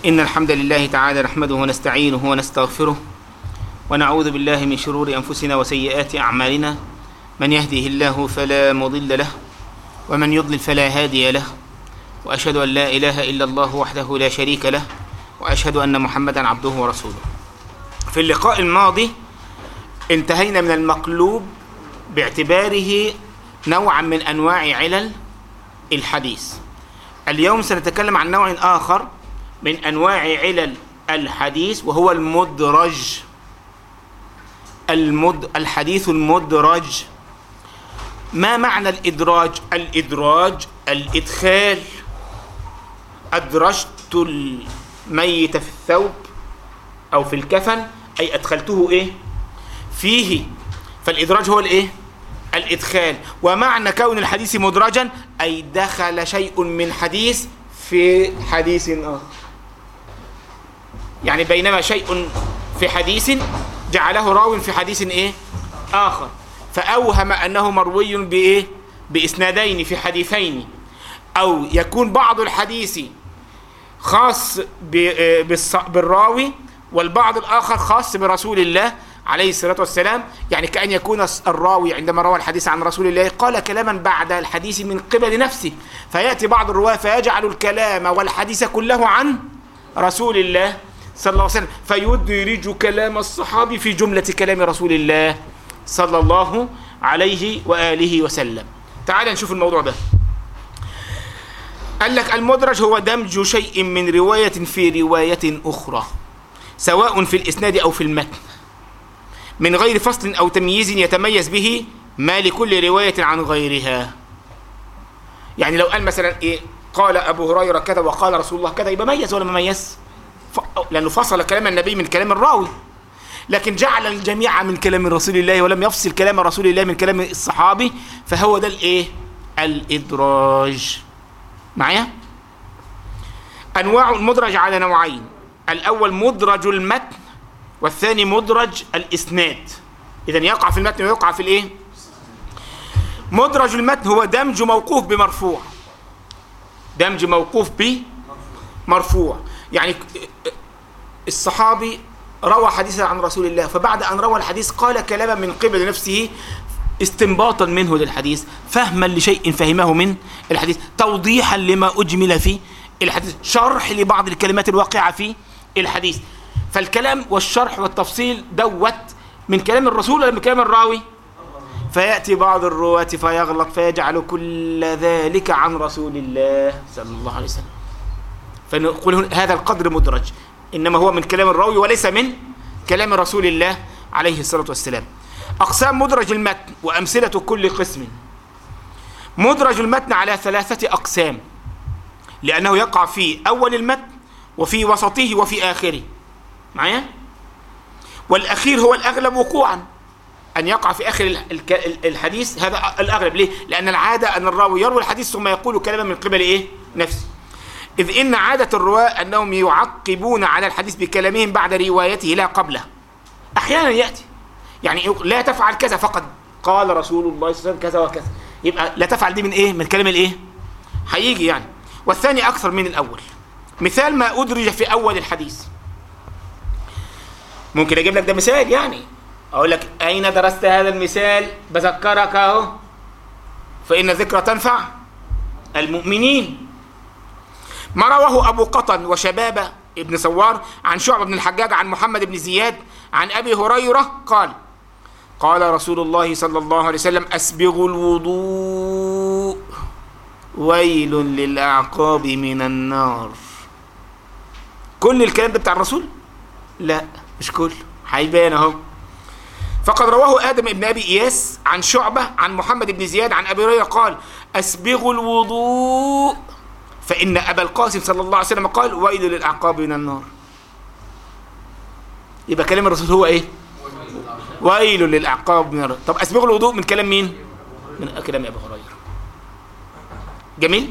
إن الحمد لله تعالى نحمده ونستعينه ونستغفره ونعوذ بالله من شرور أنفسنا وسيئات أعمالنا من يهده الله فلا مضل له ومن يضلل فلا هادي له وأشهد أن لا إله إلا الله وحده لا شريك له وأشهد أن محمدا عبده ورسوله في اللقاء الماضي انتهينا من المقلوب باعتباره نوعا من أنواع علل الحديث اليوم سنتكلم عن نوع آخر من أنواع علل الحديث وهو المدرج المد الحديث المدرج ما معنى الإدراج الإدراج الإدخال أدرجت الميت في الثوب أو في الكفن أي أدخلته إيه فيه فالإدراج هو الإيه الإدخال ومعنى كون الحديث مدرجا أي دخل شيء من حديث في حديث آخر يعني بينما شيء في حديث جعله راو في حديث إيه آخر فأوهم أنه مروي بإيه بإسنادين في حديثين أو يكون بعض الحديث خاص بالراوي والبعض الآخر خاص برسول الله عليه الصلاة والسلام يعني كأن يكون الراوي عندما روى الحديث عن رسول الله قال كلاما بعد الحديث من قبل نفسه فيأتي بعض الرواة فيجعل الكلام والحديث كله عن رسول الله صلى الله عليه وسلم فيدرج كلام الصحابي في جملة كلام رسول الله صلى الله عليه وآله وسلم تعال نشوف الموضوع ده قال لك المدرج هو دمج شيء من رواية في رواية أخرى سواء في الإسناد أو في المتن من غير فصل أو تمييز يتميز به ما لكل رواية عن غيرها يعني لو قال مثلا إيه قال أبو هريرة كذا وقال رسول الله كذا يبقى ميز ولا ما ميز ف... لأنه فصل كلام النبي من كلام الراوي لكن جعل الجميع من كلام رسول الله ولم يفصل كلام رسول الله من كلام الصحابي فهو ده الايه الادراج معايا انواع المدرج على نوعين الاول مدرج المتن والثاني مدرج الاسناد اذا يقع في المتن ويقع في الايه مدرج المتن هو دمج موقوف بمرفوع دمج موقوف بمرفوع يعني الصحابي روى حديثا عن رسول الله فبعد أن روى الحديث قال كلاما من قبل نفسه استنباطا منه للحديث فهما لشيء فهمه من الحديث توضيحا لما أجمل في الحديث شرح لبعض الكلمات الواقعة في الحديث فالكلام والشرح والتفصيل دوت من كلام الرسول ولا من كلام الراوي فيأتي بعض الرواة فيغلط فيجعل كل ذلك عن رسول الله صلى الله عليه وسلم فنقول هذا القدر مدرج إنما هو من كلام الراوي وليس من كلام رسول الله عليه الصلاة والسلام أقسام مدرج المتن وأمثلة كل قسم مدرج المتن على ثلاثة أقسام لأنه يقع في أول المتن وفي وسطه وفي آخره معايا والأخير هو الأغلب وقوعا أن يقع في آخر الحديث هذا الأغلب ليه؟ لأن العادة أن الراوي يروي الحديث ثم يقول كلمة من قبل إيه؟ نفسه إذ إن عادة الرواة أنهم يعقبون على الحديث بكلامهم بعد روايته لا قبله أحيانا يأتي يعني لا تفعل كذا فقد قال رسول الله صلى الله عليه وسلم كذا وكذا يبقى لا تفعل دي من إيه من كلام الإيه هيجي يعني والثاني أكثر من الأول مثال ما أدرج في أول الحديث ممكن أجيب لك ده مثال يعني أقول لك أين درست هذا المثال بذكرك أهو فإن ذكرى تنفع المؤمنين ما رواه أبو قطن وشبابة ابن سوار عن شعب بن الحجاج عن محمد بن زياد عن أبي هريرة قال قال رسول الله صلى الله عليه وسلم أسبغوا الوضوء ويل للأعقاب من النار كل الكلام ده بتاع الرسول لا مش كل هيبان اهو فقد رواه آدم ابن أبي إياس عن شعبة عن محمد بن زياد عن أبي هريرة قال أسبغوا الوضوء فإن أبا القاسم صلى الله عليه وسلم قال ويل للأعقاب من النار يبقى كلام الرسول هو إيه ويل للأعقاب من النار طب أسبغوا الوضوء من كلام مين من كلام أبي هريرة جميل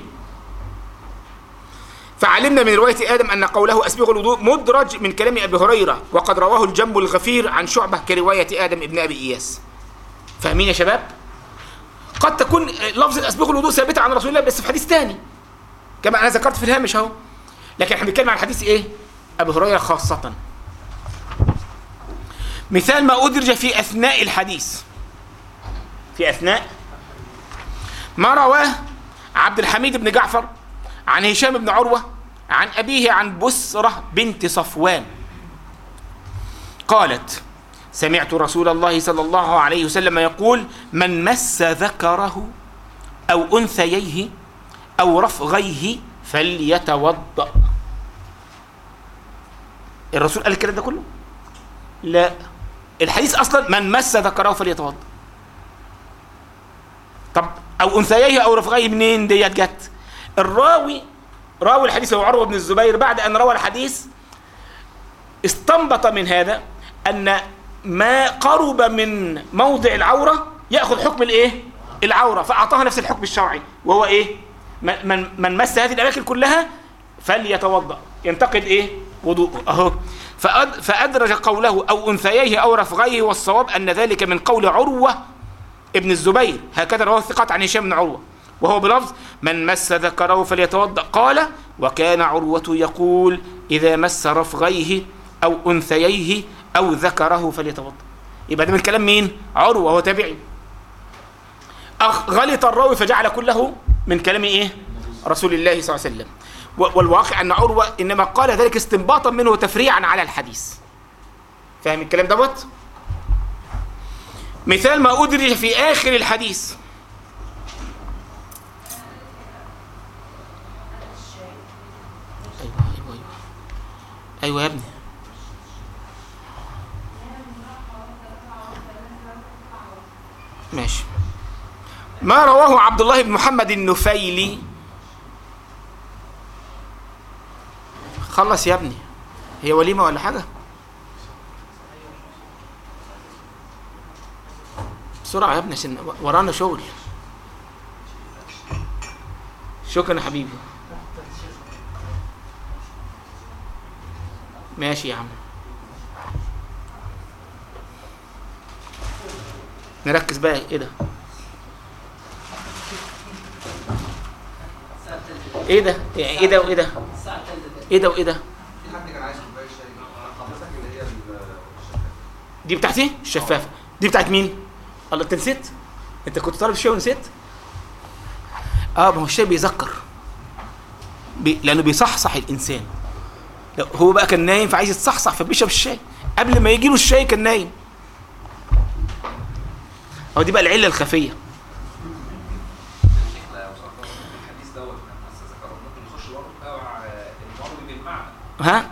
فعلمنا من رواية آدم أن قوله أسبغ الوضوء مدرج من كلام أبي هريرة وقد رواه الجنب الغفير عن شعبة كرواية آدم ابن أبي إياس فاهمين يا شباب قد تكون لفظ أسبغ الوضوء ثابتة عن رسول الله بس في حديث ثاني كما أنا ذكرت في الهامش أهو لكن احنا بنتكلم عن حديث ايه ابي هريره خاصه مثال ما ادرج في اثناء الحديث في اثناء ما رواه عبد الحميد بن جعفر عن هشام بن عروه عن ابيه عن بسره بنت صفوان قالت سمعت رسول الله صلى الله عليه وسلم يقول من مس ذكره او انثييه او رفغيه فليتوضا الرسول قال الكلام ده كله لا الحديث اصلا من مس ذكره فليتوضا طب او انثييه او رفغيه منين ديت جت الراوي راوي الحديث هو عروه بن الزبير بعد ان روى الحديث استنبط من هذا ان ما قرب من موضع العوره ياخذ حكم الايه العوره فاعطاها نفس الحكم الشرعي وهو ايه من من, من مس هذه الاماكن كلها فليتوضا ينتقد ايه وضوءه اهو فأد فادرج قوله او انثييه او رفغيه والصواب ان ذلك من قول عروه ابن الزبير هكذا رواه الثقات عن هشام بن عروه وهو بلفظ من مس ذكره فليتوضا قال وكان عروه يقول اذا مس رفغيه او انثييه او ذكره فليتوضا يبقى ده من كلام مين عروه هو تابعي أخ غلط الراوي فجعل كله من كلام ايه رسول الله صلى الله عليه وسلم والواقع ان عروه انما قال ذلك استنباطا منه وتفريعا على الحديث فاهم الكلام دوت مثال ما ادرج في اخر الحديث ايوه ايوه ايوه ايوه يا ابني ماشي ما رواه عبد الله بن محمد النفيلي خلص يا ابني هي وليمة ولا حاجة بسرعة يا ابني عشان ورانا شغل شكرا يا حبيبي ماشي يا عم نركز بقى ايه ده ايه ده يعني ايه ده وايه ده ايه ده وايه ده دي بتاعتي الشفافه دي بتاعت مين الله انت نسيت انت كنت طالب الشاي ونسيت اه ما هو الشاي بيذكر بي... لانه بيصحصح الانسان لو هو بقى كان نايم فعايز يتصحصح فبيشرب الشاي قبل ما يجي له الشاي كان نايم هو دي بقى العله الخفيه ها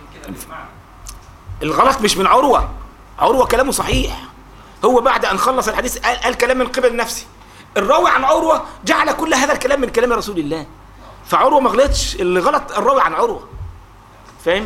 الغلط مش من عروه عروه كلامه صحيح هو بعد ان خلص الحديث قال, قال كلام من قبل نفسه الراوي عن عروه جعل كل هذا الكلام من كلام رسول الله فعروه ما غلطش اللي غلط الراوي عن عروه فاهم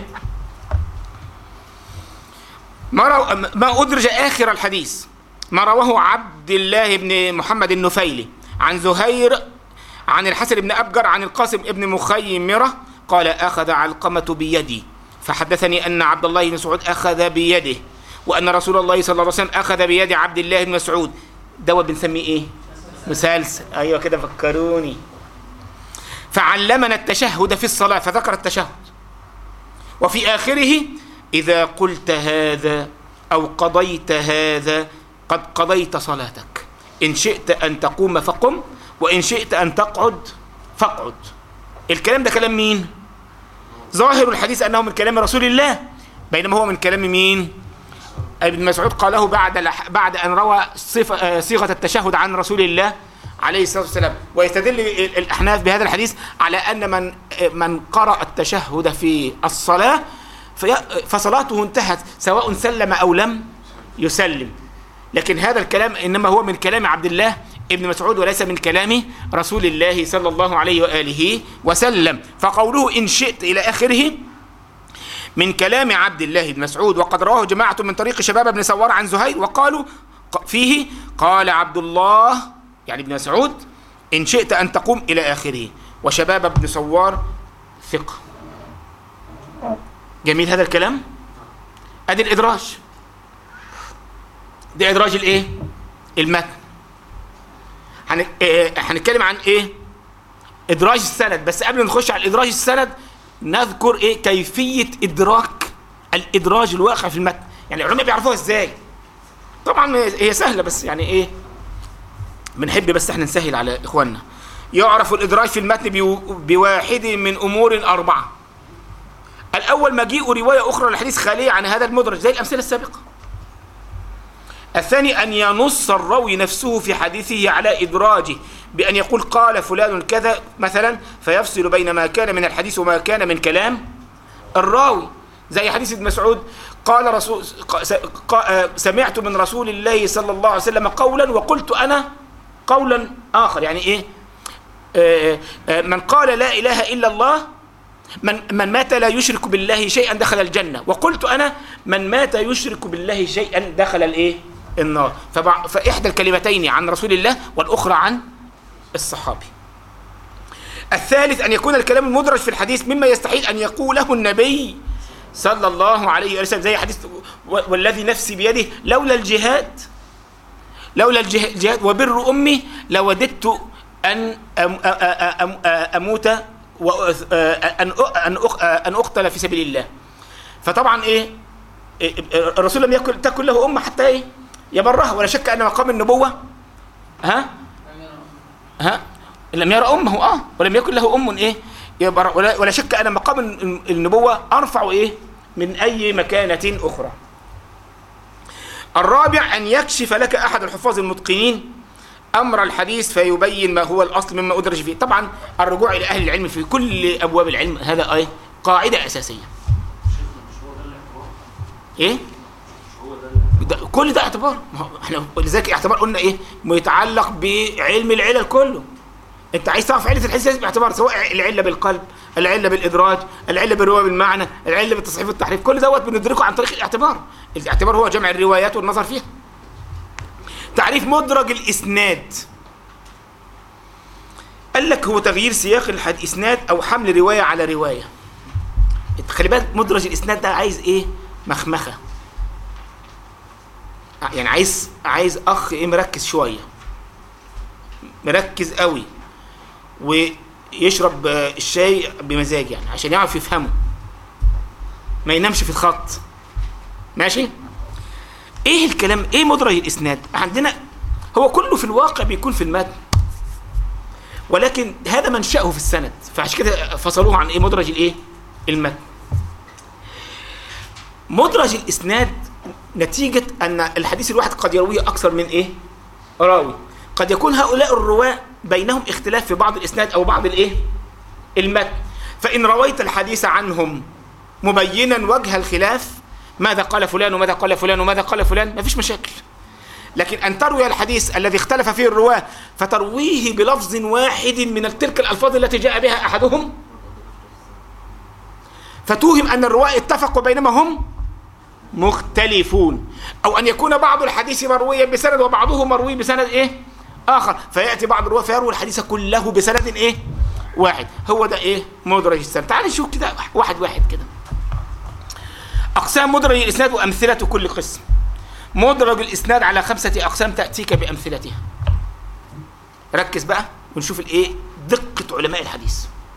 ما رو... ما ادرج اخر الحديث ما رواه عبد الله بن محمد النفيلي عن زهير عن الحسن بن ابجر عن القاسم بن مخيمره قال اخذ علقمه بيدي فحدثني ان عبد الله بن مسعود اخذ بيده وان رسول الله صلى الله عليه وسلم اخذ بيد عبد الله بن مسعود دوت بنسميه ايه مسلسل ايوه كده فكروني فعلمنا التشهد في الصلاه فذكر التشهد وفي اخره اذا قلت هذا او قضيت هذا قد قضيت صلاتك ان شئت ان تقوم فقم وان شئت ان تقعد فاقعد الكلام ده كلام مين ظاهر الحديث انه من كلام رسول الله بينما هو من كلام مين ابن مسعود قاله بعد بعد ان روى صفه صيغه التشهد عن رسول الله عليه الصلاه والسلام ويستدل الاحناف بهذا الحديث على ان من من قرأ التشهد في الصلاه فصلاته انتهت سواء سلم او لم يسلم لكن هذا الكلام انما هو من كلام عبد الله ابن مسعود وليس من كلام رسول الله صلى الله عليه واله وسلم فقوله ان شئت الى اخره من كلام عبد الله بن مسعود وقد رواه جماعه من طريق شباب بن سوار عن زهير وقالوا فيه قال عبد الله يعني ابن مسعود ان شئت ان تقوم الى اخره وشباب بن سوار ثقه جميل هذا الكلام ادي الادراج ده ادراج الايه المتن هنتكلم عن ايه ادراج السند بس قبل ما نخش على ادراج السند نذكر ايه كيفيه ادراك الادراج الواقع في المتن يعني العلماء بيعرفوها ازاي طبعا هي سهله بس يعني ايه بنحب بس احنا نسهل على اخواننا يعرف الادراج في المتن بيو- بواحد من امور اربعه الاول مجيء روايه اخرى للحديث خاليه عن هذا المدرج زي الامثله السابقه الثاني أن ينص الراوي نفسه في حديثه على إدراجه بأن يقول قال فلان كذا مثلا فيفصل بين ما كان من الحديث وما كان من كلام الراوي زي حديث ابن مسعود قال رسول ق- س- ق- آه، سمعت من رسول الله صلى الله عليه وسلم قولا وقلت أنا قولا آخر يعني إيه آه، آه، من قال لا إله إلا الله من من مات لا يشرك بالله شيئا دخل الجنة وقلت أنا من مات يشرك بالله شيئا دخل الإيه النار فبع- فإحدى الكلمتين عن رسول الله والأخرى عن الصحابي الثالث أن يكون الكلام المدرج في الحديث مما يستحيل أن يقوله النبي صلى الله عليه وسلم زي حديث و- والذي نفسي بيده لولا الجهاد لولا الجه- الجهاد وبر أمي لوددت أن أم- أ- أ- أم- أموت وأ- أن أ- أن أق- أن أقتل في سبيل الله فطبعا إيه إيه، الرسول لم يكن تكن له أمة حتى إيه يبرها ولا شك أن مقام النبوة ها ها لم يرى أمه آه ولم يكن له أم إيه يبر ولا, ولا شك أن مقام الن- النبوة أرفع إيه من أي مكانة أخرى الرابع أن يكشف لك أحد الحفاظ المتقنين أمر الحديث فيبين ما هو الأصل مما أدرج فيه طبعا الرجوع إلى أهل العلم في كل أبواب العلم هذا أي قاعدة أساسية إيه؟ ده كل ده اعتبار ما هو احنا ولذلك اعتبار قلنا ايه متعلق بعلم العلل كله انت عايز تعرف عله الحديث لازم باعتبار سواء العله بالقلب العله بالادراج العله بالروايه بالمعنى العله بالتصحيف والتحريف كل دوت بندركه عن طريق الاعتبار الاعتبار هو جمع الروايات والنظر فيها تعريف مدرج الاسناد قال لك هو تغيير سياق الاسناد او حمل روايه على روايه خلي بالك مدرج الاسناد ده عايز ايه مخمخه يعني عايز عايز اخ ايه مركز شويه مركز قوي ويشرب آه، الشاي بمزاج يعني عشان يعرف يفهمه ما ينامش في الخط ماشي ايه الكلام ايه مدرج الاسناد عندنا هو كله في الواقع بيكون في المتن ولكن هذا منشأه في السند فعشان كده فصلوه عن ايه مدرج الايه المتن مدرج الاسناد نتيجة أن الحديث الواحد قد يرويه أكثر من إيه؟ راوي قد يكون هؤلاء الرواة بينهم اختلاف في بعض الإسناد أو بعض الإيه؟ المتن فإن رويت الحديث عنهم مبينا وجه الخلاف ماذا قال فلان وماذا قال فلان وماذا قال فلان ما فيش مشاكل لكن أن تروي الحديث الذي اختلف فيه الرواة فترويه بلفظ واحد من تلك الألفاظ التي جاء بها أحدهم فتوهم أن الرواة اتفقوا بينما هم مختلفون او ان يكون بعض الحديث مرويا بسند وبعضه مروي بسند ايه اخر فياتي بعض الرواه فيروي الحديث كله بسند ايه واحد هو ده ايه مدرج السند تعال نشوف كده واحد واحد كده اقسام مدرج الاسناد وامثله كل قسم مدرج الاسناد على خمسه اقسام تاتيك بامثلتها ركز بقى ونشوف الايه دقه علماء الحديث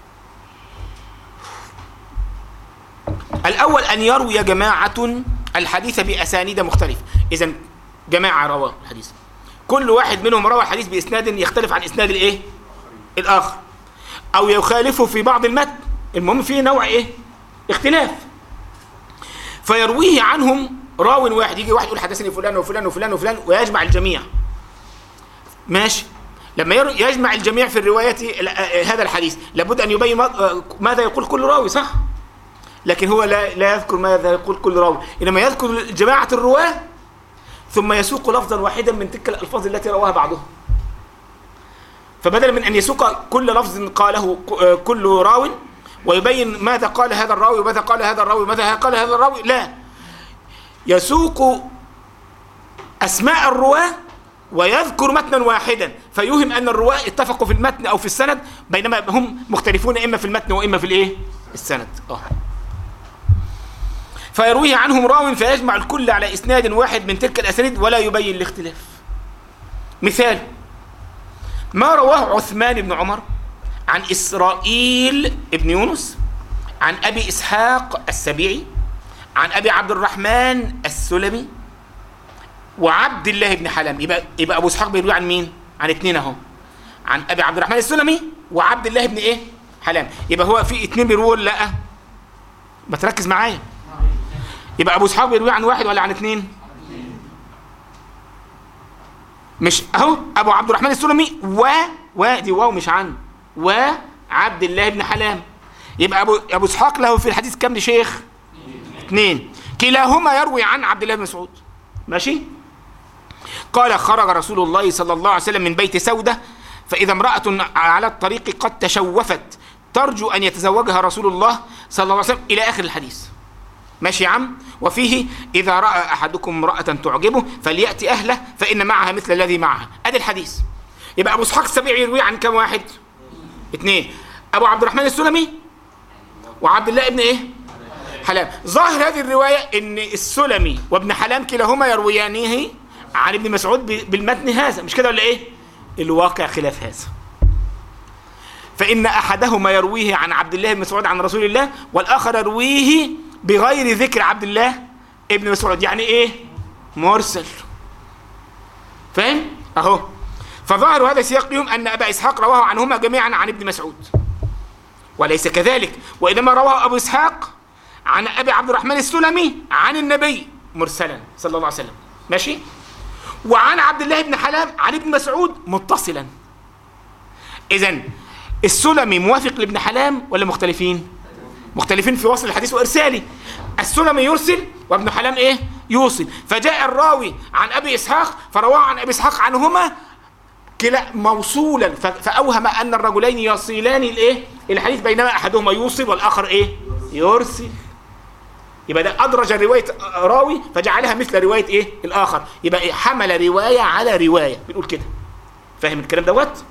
الأول أن يروي جماعة الحديث بأسانيد مختلفة إذا جماعة رواه الحديث كل واحد منهم روى الحديث بإسناد يختلف عن إسناد الإيه؟ الآخر أو يخالفه في بعض المتن المهم فيه نوع إيه؟ اختلاف فيرويه عنهم راو واحد يجي واحد يقول حدثني فلان وفلان وفلان وفلان ويجمع الجميع ماشي لما ير- يجمع الجميع في الرواية ال- آه، هذا الحديث لابد أن يبين ما- آه، ماذا يقول كل راوي صح؟ لكن هو لا لا يذكر ماذا يقول كل راوي انما يذكر جماعه الرواه ثم يسوق لفظا واحدا من تلك الالفاظ التي رواها بعضهم فبدلا من ان يسوق كل لفظ قاله ك- كل راو ويبين ماذا قال هذا الراوي وماذا قال هذا الراوي وماذا قال هذا الراوي لا يسوق اسماء الرواه ويذكر متنا واحدا فيوهم ان الرواه اتفقوا في المتن او في السند بينما هم مختلفون اما في المتن واما في الايه السند اه فيرويه عنهم راو فيجمع الكل على اسناد واحد من تلك الاسانيد ولا يبين الاختلاف مثال ما رواه عثمان بن عمر عن اسرائيل بن يونس عن ابي اسحاق السبيعي عن ابي عبد الرحمن السلمي وعبد الله بن حلم يبقى يبقى ابو اسحاق بيروي عن مين عن اثنين اهو عن ابي عبد الرحمن السلمي وعبد الله بن ايه حلم يبقى هو في اثنين بيرووا ولا لا ما تركز معايا يبقى ابو اسحاق بيروي عن واحد ولا عن اثنين مش اهو ابو عبد الرحمن السلمي و و دي واو مش عن وعبد الله بن حلام يبقى ابو ابو اسحاق له في الحديث كم شيخ اثنين كلاهما يروي عن عبد الله بن مسعود ماشي قال خرج رسول الله صلى الله عليه وسلم من بيت سودة فإذا امرأة على الطريق قد تشوفت ترجو أن يتزوجها رسول الله صلى الله عليه وسلم إلى آخر الحديث ماشي يا عم وفيه إذا رأى أحدكم امرأة تعجبه فليأتي أهله فإن معها مثل الذي معها أدي الحديث يبقى أبو اسحاق السبيعي يروي عن كم واحد اثنين أبو عبد الرحمن السلمي وعبد الله ابن إيه حلام ظاهر هذه الرواية ان السلمي وابن حلام كلاهما يرويانه عن ابن مسعود بالمتن هذا مش كده ولا ايه الواقع خلاف هذا فإن أحدهما يرويه عن عبد الله بن مسعود عن رسول الله والآخر يرويه بغير ذكر عبد الله ابن مسعود يعني إيه مرسل فاهم أهو فظاهر هذا سياق لهم أن أبا إسحاق رواه عنهما جميعا عن ابن مسعود وليس كذلك وإنما رواه أبو إسحاق عن ابي عبد الرحمن السلمي عن النبي مرسلا صلى الله عليه وسلم ماشي وعن عبد الله بن حلام عن ابن مسعود متصلا اذا السلمي موافق لابن حلام ولا مختلفين مختلفين في وصل الحديث وارساله السلمي يرسل وابن حلام ايه يوصل فجاء الراوي عن ابي اسحاق فرواه عن ابي اسحاق عنهما كلا موصولا فاوهم ان الرجلين يصلان الايه الحديث بينما احدهما يوصل والاخر ايه يرسل يبقى ده أدرج رواية راوي فجعلها مثل رواية إيه الآخر يبقى إيه حمل رواية على رواية بنقول كده فاهم الكلام دوت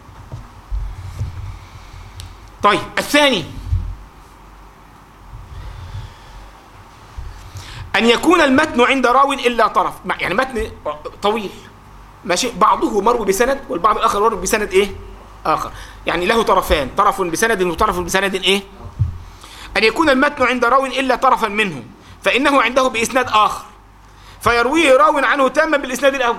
طيب الثاني أن يكون المتن عند راو إلا طرف يعني متن طويل ماشي بعضه مروي بسند والبعض الآخر مروي بسند إيه آخر يعني له طرفان طرف بسند وطرف بسند إيه أن يكون المتن عند راو إلا طرفا منه فإنه عنده بإسناد آخر فيرويه راو عنه تاما بالإسناد الأول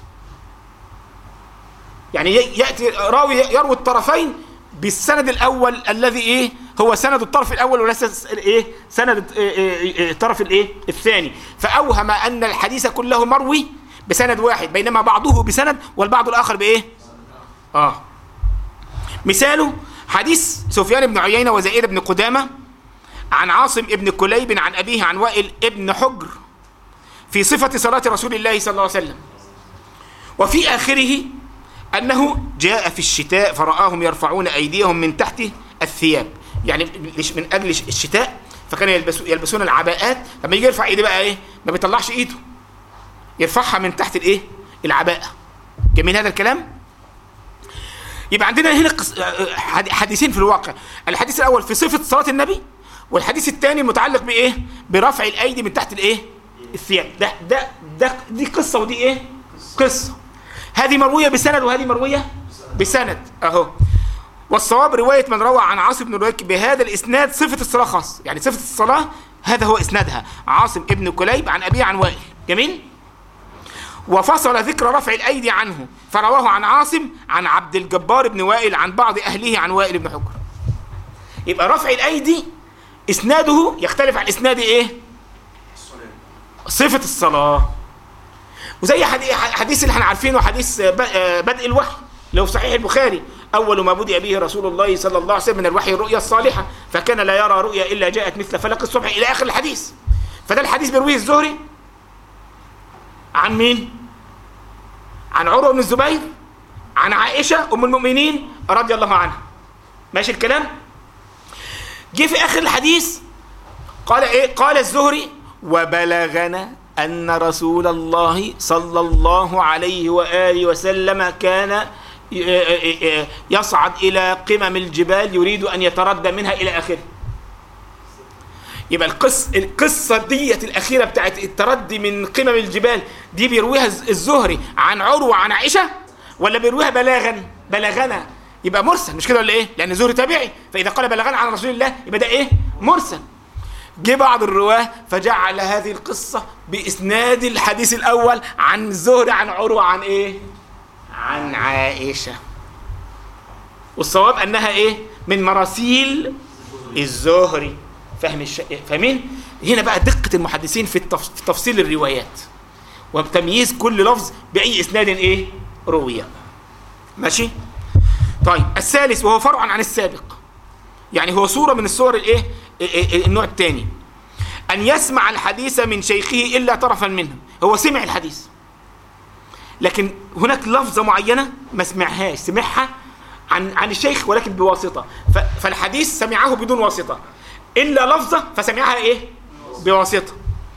يعني يأتي راوي يروي الطرفين بالسند الأول الذي إيه هو سند الطرف الأول وليس إيه سند إيه الطرف الإيه الثاني فأوهم أن الحديث كله مروي بسند واحد بينما بعضه بسند والبعض الآخر بإيه آه مثاله حديث سفيان بن عيينة وزائد بن قدامة عن عاصم ابن كليب عن أبيه عن وائل ابن حجر في صفة صلاة رسول الله صلى الله عليه وسلم وفي آخره أنه جاء في الشتاء فرآهم يرفعون أيديهم من تحت الثياب يعني من أجل الشتاء فكانوا يلبسون, يلبسون العباءات لما يجي يرفع ايده بقى ايه ما بيطلعش ايده يرفعها من تحت الايه العباءة جميل هذا الكلام يبقى عندنا هنا حديثين في الواقع الحديث الاول في صفة صلاة النبي والحديث الثاني متعلق بايه برفع الايدي من تحت الايه الثياب ده ده ده دي قصه ودي ايه قصه هذه مرويه بسند وهذه مرويه بسند اهو والصواب روايه من روى عن عاصم بن روايك بهذا الاسناد صفه الصلاه خاص يعني صفه الصلاه هذا هو اسنادها عاصم ابن كليب عن ابيه عن وائل جميل وفصل ذكر رفع الايدي عنه فرواه عن عاصم عن عبد الجبار بن وائل عن بعض اهله عن وائل بن حجر يبقى رفع الايدي اسناده يختلف عن اسناد ايه صفه الصلاه وزي حديث اللي احنا عارفينه حديث بدء الوحي اللي هو في صحيح البخاري اول ما بدأ به رسول الله صلى الله عليه وسلم من الوحي الرؤيا الصالحه فكان لا يرى رؤيا الا جاءت مثل فلق الصبح الى اخر الحديث فده الحديث بيرويه الزهري عن مين عن عروه بن الزبير عن عائشه ام المؤمنين رضي الله عنها ماشي الكلام جه في اخر الحديث قال ايه قال الزهري وبلغنا ان رسول الله صلى الله عليه واله وسلم كان يصعد الى قمم الجبال يريد ان يتردى منها الى اخره يبقى القص القصه ديت الاخيره بتاعت التردي من قمم الجبال دي بيرويها الزهري عن عروه عن عائشه ولا بيرويها بلاغا بلغنا يبقى مرسل مش كده ولا ايه لان الزهري تابعي فاذا قال بلغنا عن رسول الله يبقى ده ايه مرسل جه بعض الرواه فجعل هذه القصه باسناد الحديث الاول عن الزهري عن عروه عن ايه عن عائشه والصواب انها ايه من مراسيل الزهري فهم الش... فاهمين هنا بقى دقه المحدثين في, التف... في تفصيل الروايات وتمييز كل لفظ باي اسناد ايه روي ماشي طيب الثالث وهو فرع عن السابق يعني هو صوره من الصور الايه النوع الثاني ان يسمع الحديث من شيخه الا طرفا منه هو سمع الحديث لكن هناك لفظه معينه ما سمعهاش سمعها عن عن الشيخ ولكن بواسطه ف- فالحديث سمعه بدون واسطه الا لفظه فسمعها ايه بواسطه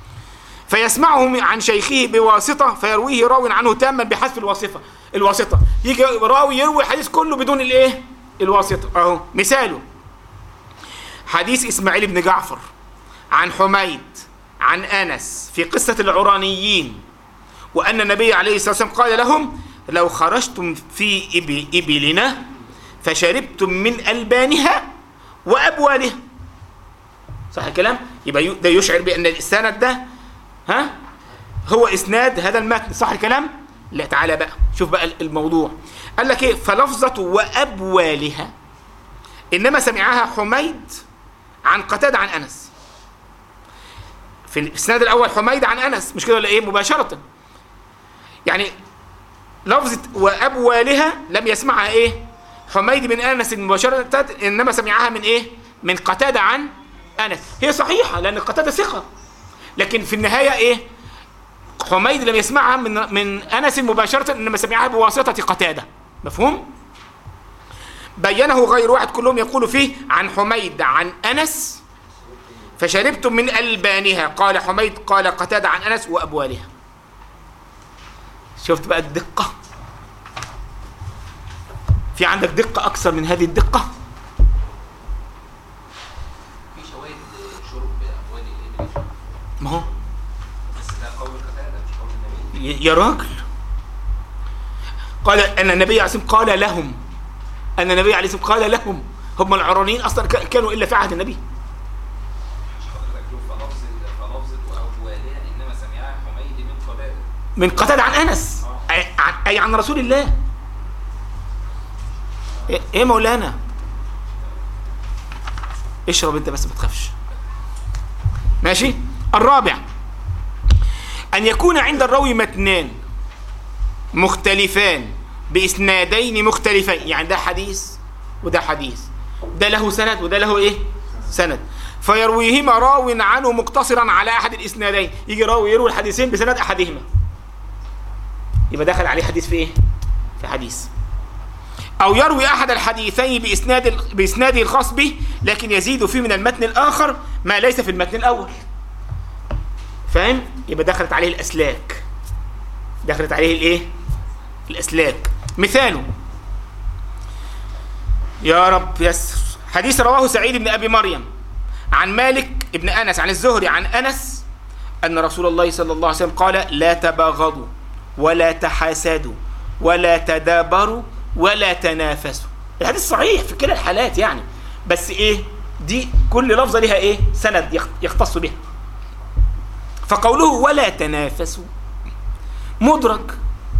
فيسمعه عن شيخه بواسطه فيرويه راو عنه تاما بحذف الواسطه الواسطه يجي راوي يروي الحديث كله بدون الايه الواسطه اهو مثاله حديث اسماعيل بن جعفر عن حميد عن انس في قصه العرانيين وان النبي عليه الصلاه والسلام قال لهم لو خرجتم في إبل ابلنا فشربتم من البانها وابوالها صح الكلام يبقى يو- ده يشعر بان السند ده ها هو اسناد هذا المتن صح الكلام لا تعالى بقى شوف بقى الموضوع قال لك ايه فلفظه وابوالها انما سمعها حميد عن قتاده عن انس في الاسناد الاول حميد عن انس مش كده ولا ايه مباشره يعني لفظه وابوالها لم يسمعها ايه حميد بن انس مباشره انما سمعها من ايه من قتاده عن انس هي صحيحه لان قتاده ثقه لكن في النهايه ايه حميد لم يسمعها من من انس مباشره انما سمعها بواسطه قتاده مفهوم بينه غير واحد كلهم يقول فيه عن حميد عن انس فشربتم من البانها قال حميد قال قتاده عن انس وابوالها شفت بقى الدقه في عندك دقه اكثر من هذه الدقه في شواهد شرب اموال الابل ما هو بس ده قول قتاده مش قول النبي ي- يا راجل قال ان النبي عليه الصلاه والسلام قال لهم ان النبي عليه الصلاه والسلام قال لهم هم العرانيين اصلا ك- كانوا الا في عهد النبي مش حضرتك شوف فلفظ فلفظة وأبوالها إنما سمعها حميد من قتادة من قتادة عن انس اي عن, أي عن رسول الله ايه إيه مولانا اشرب انت بس ما تخافش ماشي الرابع ان يكون عند الراوي متنان مختلفان باسنادين مختلفين يعني ده حديث وده حديث ده له سند وده له ايه سند فيرويهما راو عنه مقتصرا على احد الاسنادين يجي راوي يروي الحديثين بسند احدهما يبقى دخل عليه حديث في ايه في حديث او يروي احد الحديثين باسناد باسناده الخاص به لكن يزيد فيه من المتن الاخر ما ليس في المتن الاول فاهم يبقى دخلت عليه الاسلاك دخلت عليه الايه الاسلاك مثاله يا رب يسر حديث رواه سعيد بن ابي مريم عن مالك ابن انس عن الزهري عن انس ان رسول الله صلى الله عليه وسلم قال لا تباغضوا ولا تحاسدوا ولا تدابروا ولا تنافسوا الحديث صحيح في كلا الحالات يعني بس ايه دي كل لفظه لها ايه سند يخ- يختص بها فقوله ولا تنافسوا مدرك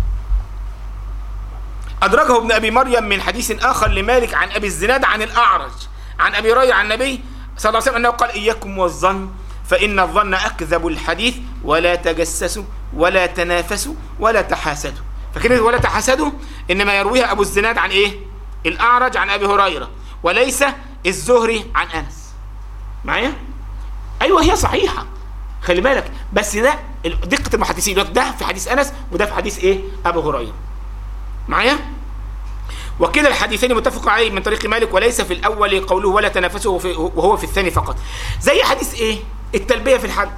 أدرجه ابن أبي مريم من حديث آخر لمالك عن أبي الزناد عن الأعرج عن أبي هريرة عن النبي صلى الله عليه وسلم أنه قال إياكم والظن فإن الظن أكذب الحديث ولا تجسسوا ولا تنافسوا ولا تحاسدوا فكلمة ولا تحاسدوا إنما يرويها أبو الزناد عن إيه؟ الأعرج عن أبي هريرة وليس الزهري عن أنس معايا؟ أيوه هي صحيحة خلي بالك بس ده ال- دقة المحدثين يقول لك ده في حديث أنس وده في حديث إيه؟ أبو هريرة معايا وكلا الحديثين متفق عليه من طريق مالك وليس في الاول قوله ولا تنافسه وفي- وهو في الثاني فقط زي حديث ايه التلبيه في الحج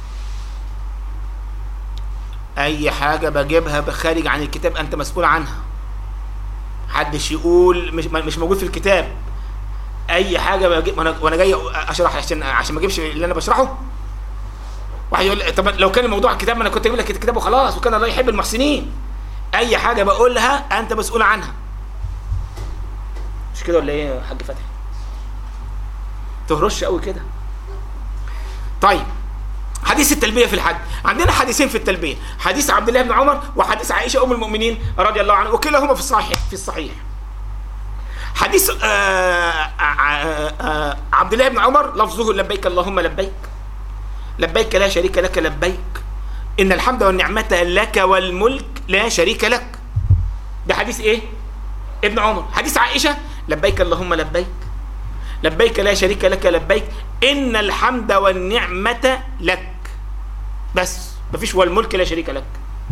اي حاجه بجيبها بخارج عن الكتاب انت مسؤول عنها محدش يقول مش مش موجود في الكتاب اي حاجه بجيب وانا وانا جاي اشرح عشان عشان ما اجيبش اللي انا بشرحه واحد يقول لي، طب لو كان الموضوع الكتاب ما انا كنت اجيب لك الكتاب وخلاص وكان الله يحب المحسنين اي حاجه بقولها انت مسؤول عنها مش كده ولا ايه يا حاج فتحي تهرش قوي كده طيب حديث التلبيه في الحج عندنا حديثين في التلبيه حديث عبد الله بن عمر وحديث عائشه ام المؤمنين رضي الله عنها وكلاهما في الصحيح في الصحيح حديث آه آه آه عبد الله بن عمر لفظه لبيك اللهم لبيك لبيك لا شريك لك لبيك ان الحمد والنعمه لك والملك لا شريك لك ده حديث ايه ابن عمر حديث عائشه لبيك اللهم لبيك لبيك لا شريك لك لبيك ان الحمد والنعمه لك بس مفيش والملك لا شريك لك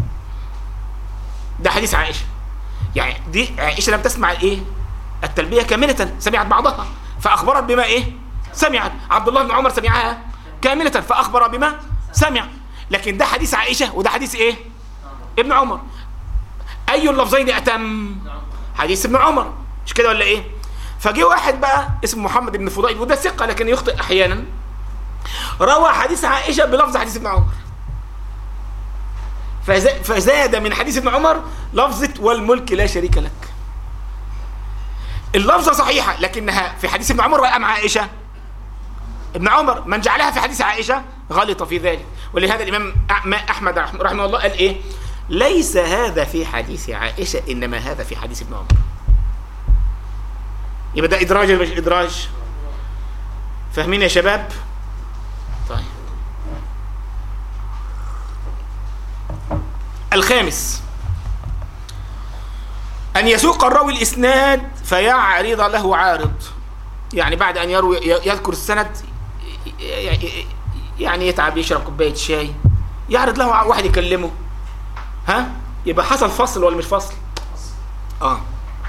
ده حديث عائشه يعني دي عائشه لم تسمع الايه التلبيه كامله سمعت بعضها فاخبرت بما ايه سمعت عبد الله بن عمر سمعها كامله فاخبر بما سمع لكن ده حديث عائشه وده حديث ايه ابن عمر اي اللفظين اتم حديث ابن عمر مش كده ولا ايه فجه واحد بقى اسمه محمد بن فضيل وده ثقه لكن يخطئ احيانا روى حديث عائشه بلفظ حديث ابن عمر فز- فزاد من حديث ابن عمر لفظه والملك لا شريك لك اللفظه صحيحه لكنها في حديث ابن عمر ام عائشه ابن عمر من جعلها في حديث عائشه غلط في ذلك ولهذا الامام أح- احمد رحمه الله قال ايه ليس هذا في حديث عائشه انما هذا في حديث ابن عمر يبقى ده ادراج ولا مش ادراج فاهمين يا شباب طيب الخامس أن يسوق الراوي الإسناد فيعرض له عارض يعني بعد أن يروي يذكر السند يعني يتعب يشرب كوباية شاي يعرض له واحد يكلمه ها يبقى حصل فصل ولا مش فصل اه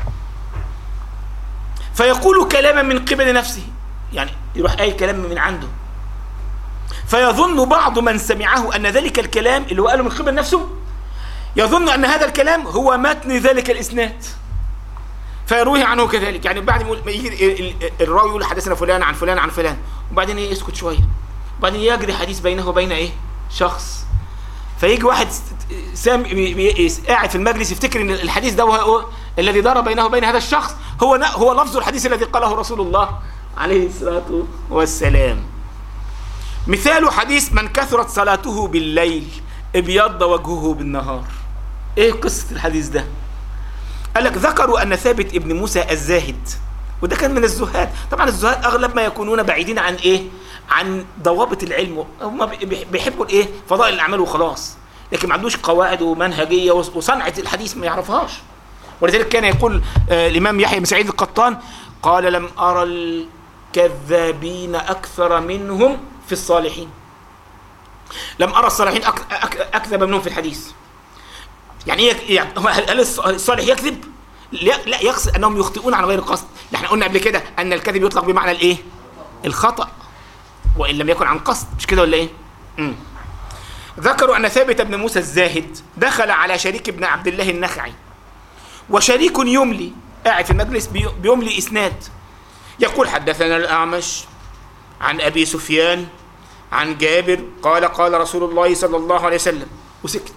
فيقول كلاما من قبل نفسه يعني يروح قايل كلام من عنده فيظن بعض من سمعه أن ذلك الكلام اللي هو قاله من قبل نفسه يظن أن هذا الكلام هو متن ذلك الإسناد فيرويه عنه كذلك يعني بعد ما يقول- ما يجي ال- ال- الراوي يقول حدثنا فلان عن فلان عن فلان وبعدين إيه يسكت شوية وبعدين يجري حديث بينه وبين إيه شخص فيجي واحد سام بي- بي- قاعد في المجلس يفتكر ان الحديث ده هو الذي دار بينه وبين هذا الشخص هو ن- هو لفظ الحديث الذي قاله رسول الله عليه الصلاه والسلام مثال حديث من كثرت صلاته بالليل ابيض وجهه بالنهار ايه قصه الحديث ده قال لك ذكروا ان ثابت ابن موسى الزاهد وده كان من الزهاد طبعا الزهاد اغلب ما يكونون بعيدين عن ايه عن ضوابط العلم هم بي- بيحبوا الايه فضائل الاعمال وخلاص لكن ما عندوش قواعد ومنهجيه وص- وصنعه الحديث ما يعرفهاش ولذلك كان يقول آه الامام يحيى بن سعيد القطان قال لم ارى الكذابين اكثر منهم في الصالحين لم ارى الصالحين أك- أك- اكذب منهم في الحديث يعني ايه يعني هو هل هل الص- الصالح يكذب؟ لا لا يقصد انهم يخطئون عن غير قصد، احنا قلنا قبل كده ان الكذب يطلق بمعنى الايه؟ الخطأ وان لم يكن عن قصد مش كده ولا ايه؟ امم ذكروا ان ثابت بن موسى الزاهد دخل على شريك بن عبد الله النخعي وشريك يملي قاعد في المجلس بي- بيملي اسناد يقول حدثنا الاعمش عن ابي سفيان عن جابر قال قال رسول الله صلى الله عليه وسلم وسكت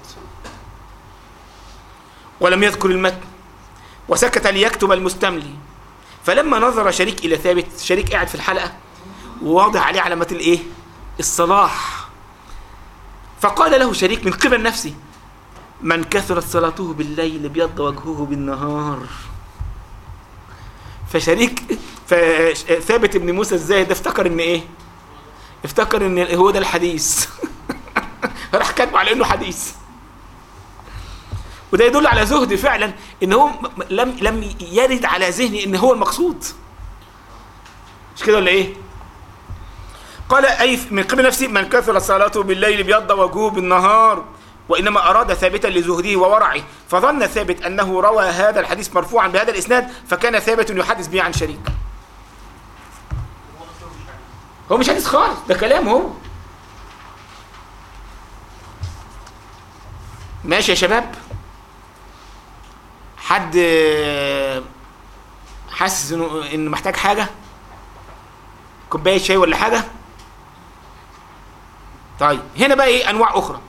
ولم يذكر المتن وسكت ليكتب المستملي فلما نظر شريك الى ثابت شريك قاعد في الحلقه وواضع عليه علامه الايه الصلاح فقال له شريك من قبل نفسه من كثرت صلاته بالليل ابيض وجهه بالنهار فشريك فثابت ابن موسى الزاهد ده افتكر ان ايه افتكر ان هو ده الحديث راح كاتبه على انه حديث وده يدل على زهد فعلا ان هو م- م- لم لم يرد على ذهني ان هو المقصود مش كده ولا ايه قال اي من قبل نفسه من كثر صلاته بالليل ابيض وجهه بالنهار وانما اراد ثابتا لزهده وورعه فظن ثابت انه روى هذا الحديث مرفوعا بهذا الاسناد فكان ثابت يحدث به عن شريك هو مش حديث خالص ده كلام هو ماشي يا شباب حد آه، حاسس انه انه محتاج حاجه كوبايه شاي ولا حاجه طيب هنا بقى ايه انواع اخرى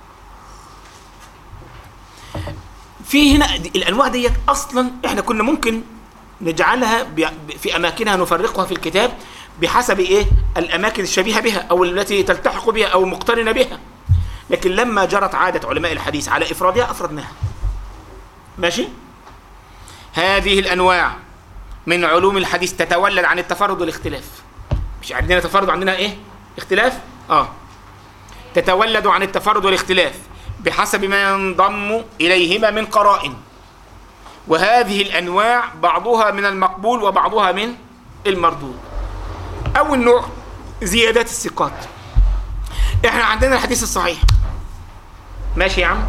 في هنا دي- الانواع ديت اصلا احنا كنا ممكن نجعلها ب- في اماكنها نفرقها في الكتاب بحسب ايه الاماكن الشبيهه بها او التي تلتحق بها او مقترنه بها لكن لما جرت عاده علماء الحديث على افرادها افردناها ماشي هذه الانواع من علوم الحديث تتولد عن التفرد والاختلاف مش عندنا تفرد وعندنا ايه اختلاف اه تتولد عن التفرد والاختلاف بحسب ما ينضم اليهما من قرائن وهذه الانواع بعضها من المقبول وبعضها من المردود اول نوع زيادات الثقات احنا عندنا الحديث الصحيح ماشي يا عم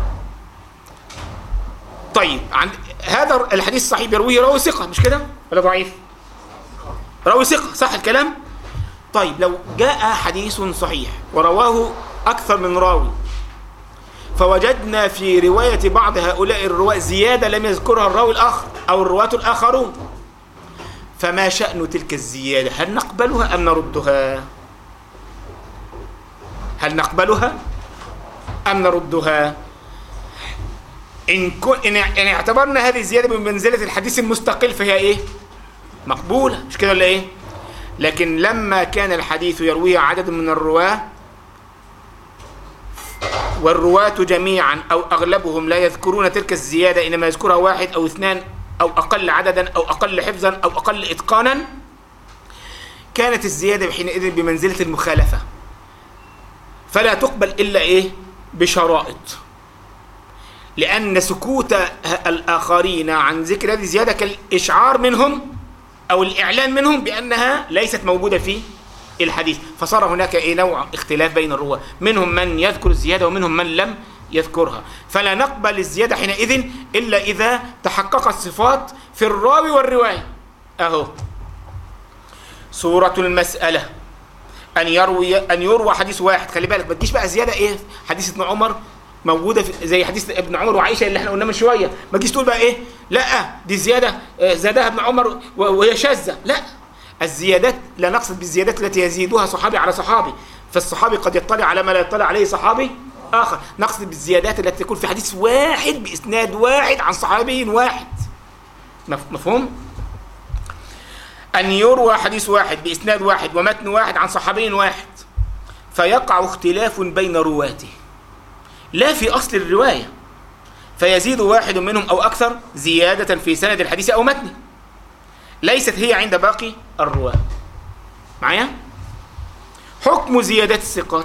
طيب عند هذا الحديث الصحيح بيرويه راوي ثقه مش كده ولا ضعيف راوي ثقه صح الكلام طيب لو جاء حديث صحيح ورواه اكثر من راوي فوجدنا في رواية بعض هؤلاء الرواة زيادة لم يذكرها الراوي الآخر أو الرواة الآخرون فما شأن تلك الزيادة هل نقبلها أم نردها هل نقبلها أم نردها إن, كن إن إن اعتبرنا هذه الزيادة بمنزلة الحديث المستقل فهي إيه مقبولة مش كده ولا إيه لكن لما كان الحديث يرويه عدد من الرواه والرواة جميعا أو أغلبهم لا يذكرون تلك الزيادة إنما يذكرها واحد أو اثنان أو أقل عددا أو أقل حفظا أو أقل إتقانا كانت الزيادة حينئذ بمنزلة المخالفة فلا تقبل إلا إيه بشرائط لأن سكوت الآخرين عن ذكر هذه الزيادة كالإشعار منهم أو الإعلان منهم بأنها ليست موجودة في الحديث فصار هناك ايه نوع اختلاف بين الرواه منهم من يذكر الزياده ومنهم من لم يذكرها فلا نقبل الزياده حينئذ الا اذا تحققت صفات في الراوي والروايه اهو صورة المسألة أن يروي أن يروى حديث واحد خلي بالك ما تجيش بقى زيادة إيه حديث ابن عمر موجودة في زي حديث ابن عمر وعائشة اللي احنا قلناه من شوية ما تجيش تقول بقى إيه لا دي زيادة آه، زادها ابن عمر وهي شاذة لا الزيادات لا نقصد بالزيادات التي يزيدها صحابي على صحابي فالصحابي قد يطلع على ما لا يطلع عليه صحابي آخر نقصد بالزيادات التي تكون في حديث واحد بإسناد واحد عن صحابي واحد مف- مفهوم؟ أن يروى حديث واحد بإسناد واحد ومتن واحد عن صحابي واحد فيقع اختلاف بين رواته لا في أصل الرواية فيزيد واحد منهم أو أكثر زيادة في سند الحديث أو متنه ليست هي عند باقي الرواة معايا حكم زيادة الثقات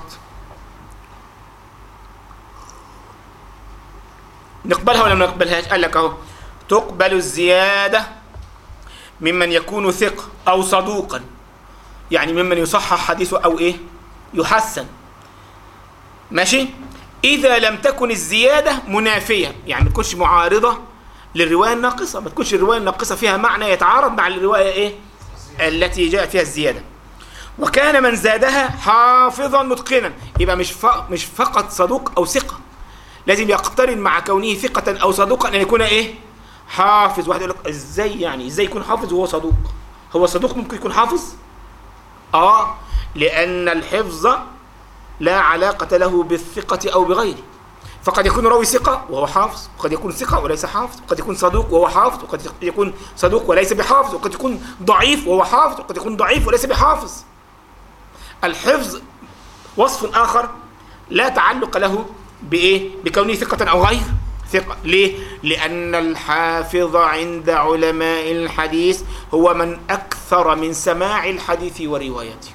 نقبلها ولا ما نقبلهاش قال لك اهو تقبل الزيادة ممن يكون ثقة أو صدوقا يعني ممن يصحح حديثه أو إيه يحسن ماشي إذا لم تكن الزيادة منافية يعني ما تكونش معارضة للرواية الناقصة ما تكونش الرواية الناقصة فيها معنى يتعارض مع الرواية إيه التي جاء فيها الزيادة وكان من زادها حافظا متقنا يبقى مش ف... مش فقط صدوق أو ثقة لازم يقترن مع كونه ثقة أو صدوقا أن يكون إيه حافظ واحد يقول لك ازاي يعني ازاي يكون حافظ وهو صدوق هو صدوق ممكن يكون حافظ اه لان الحفظ لا علاقة له بالثقة او بغيره فقد يكون راوي ثقة وهو حافظ وقد يكون ثقة وليس حافظ وقد يكون صدوق وهو حافظ وقد يكون صدوق وليس بحافظ وقد يكون ضعيف وهو حافظ وقد يكون ضعيف وليس بحافظ الحفظ وصف آخر لا تعلق له بإيه؟ بكونه ثقة أو غير ثقة ليه؟ لأن الحافظ عند علماء الحديث هو من أكثر من سماع الحديث وروايته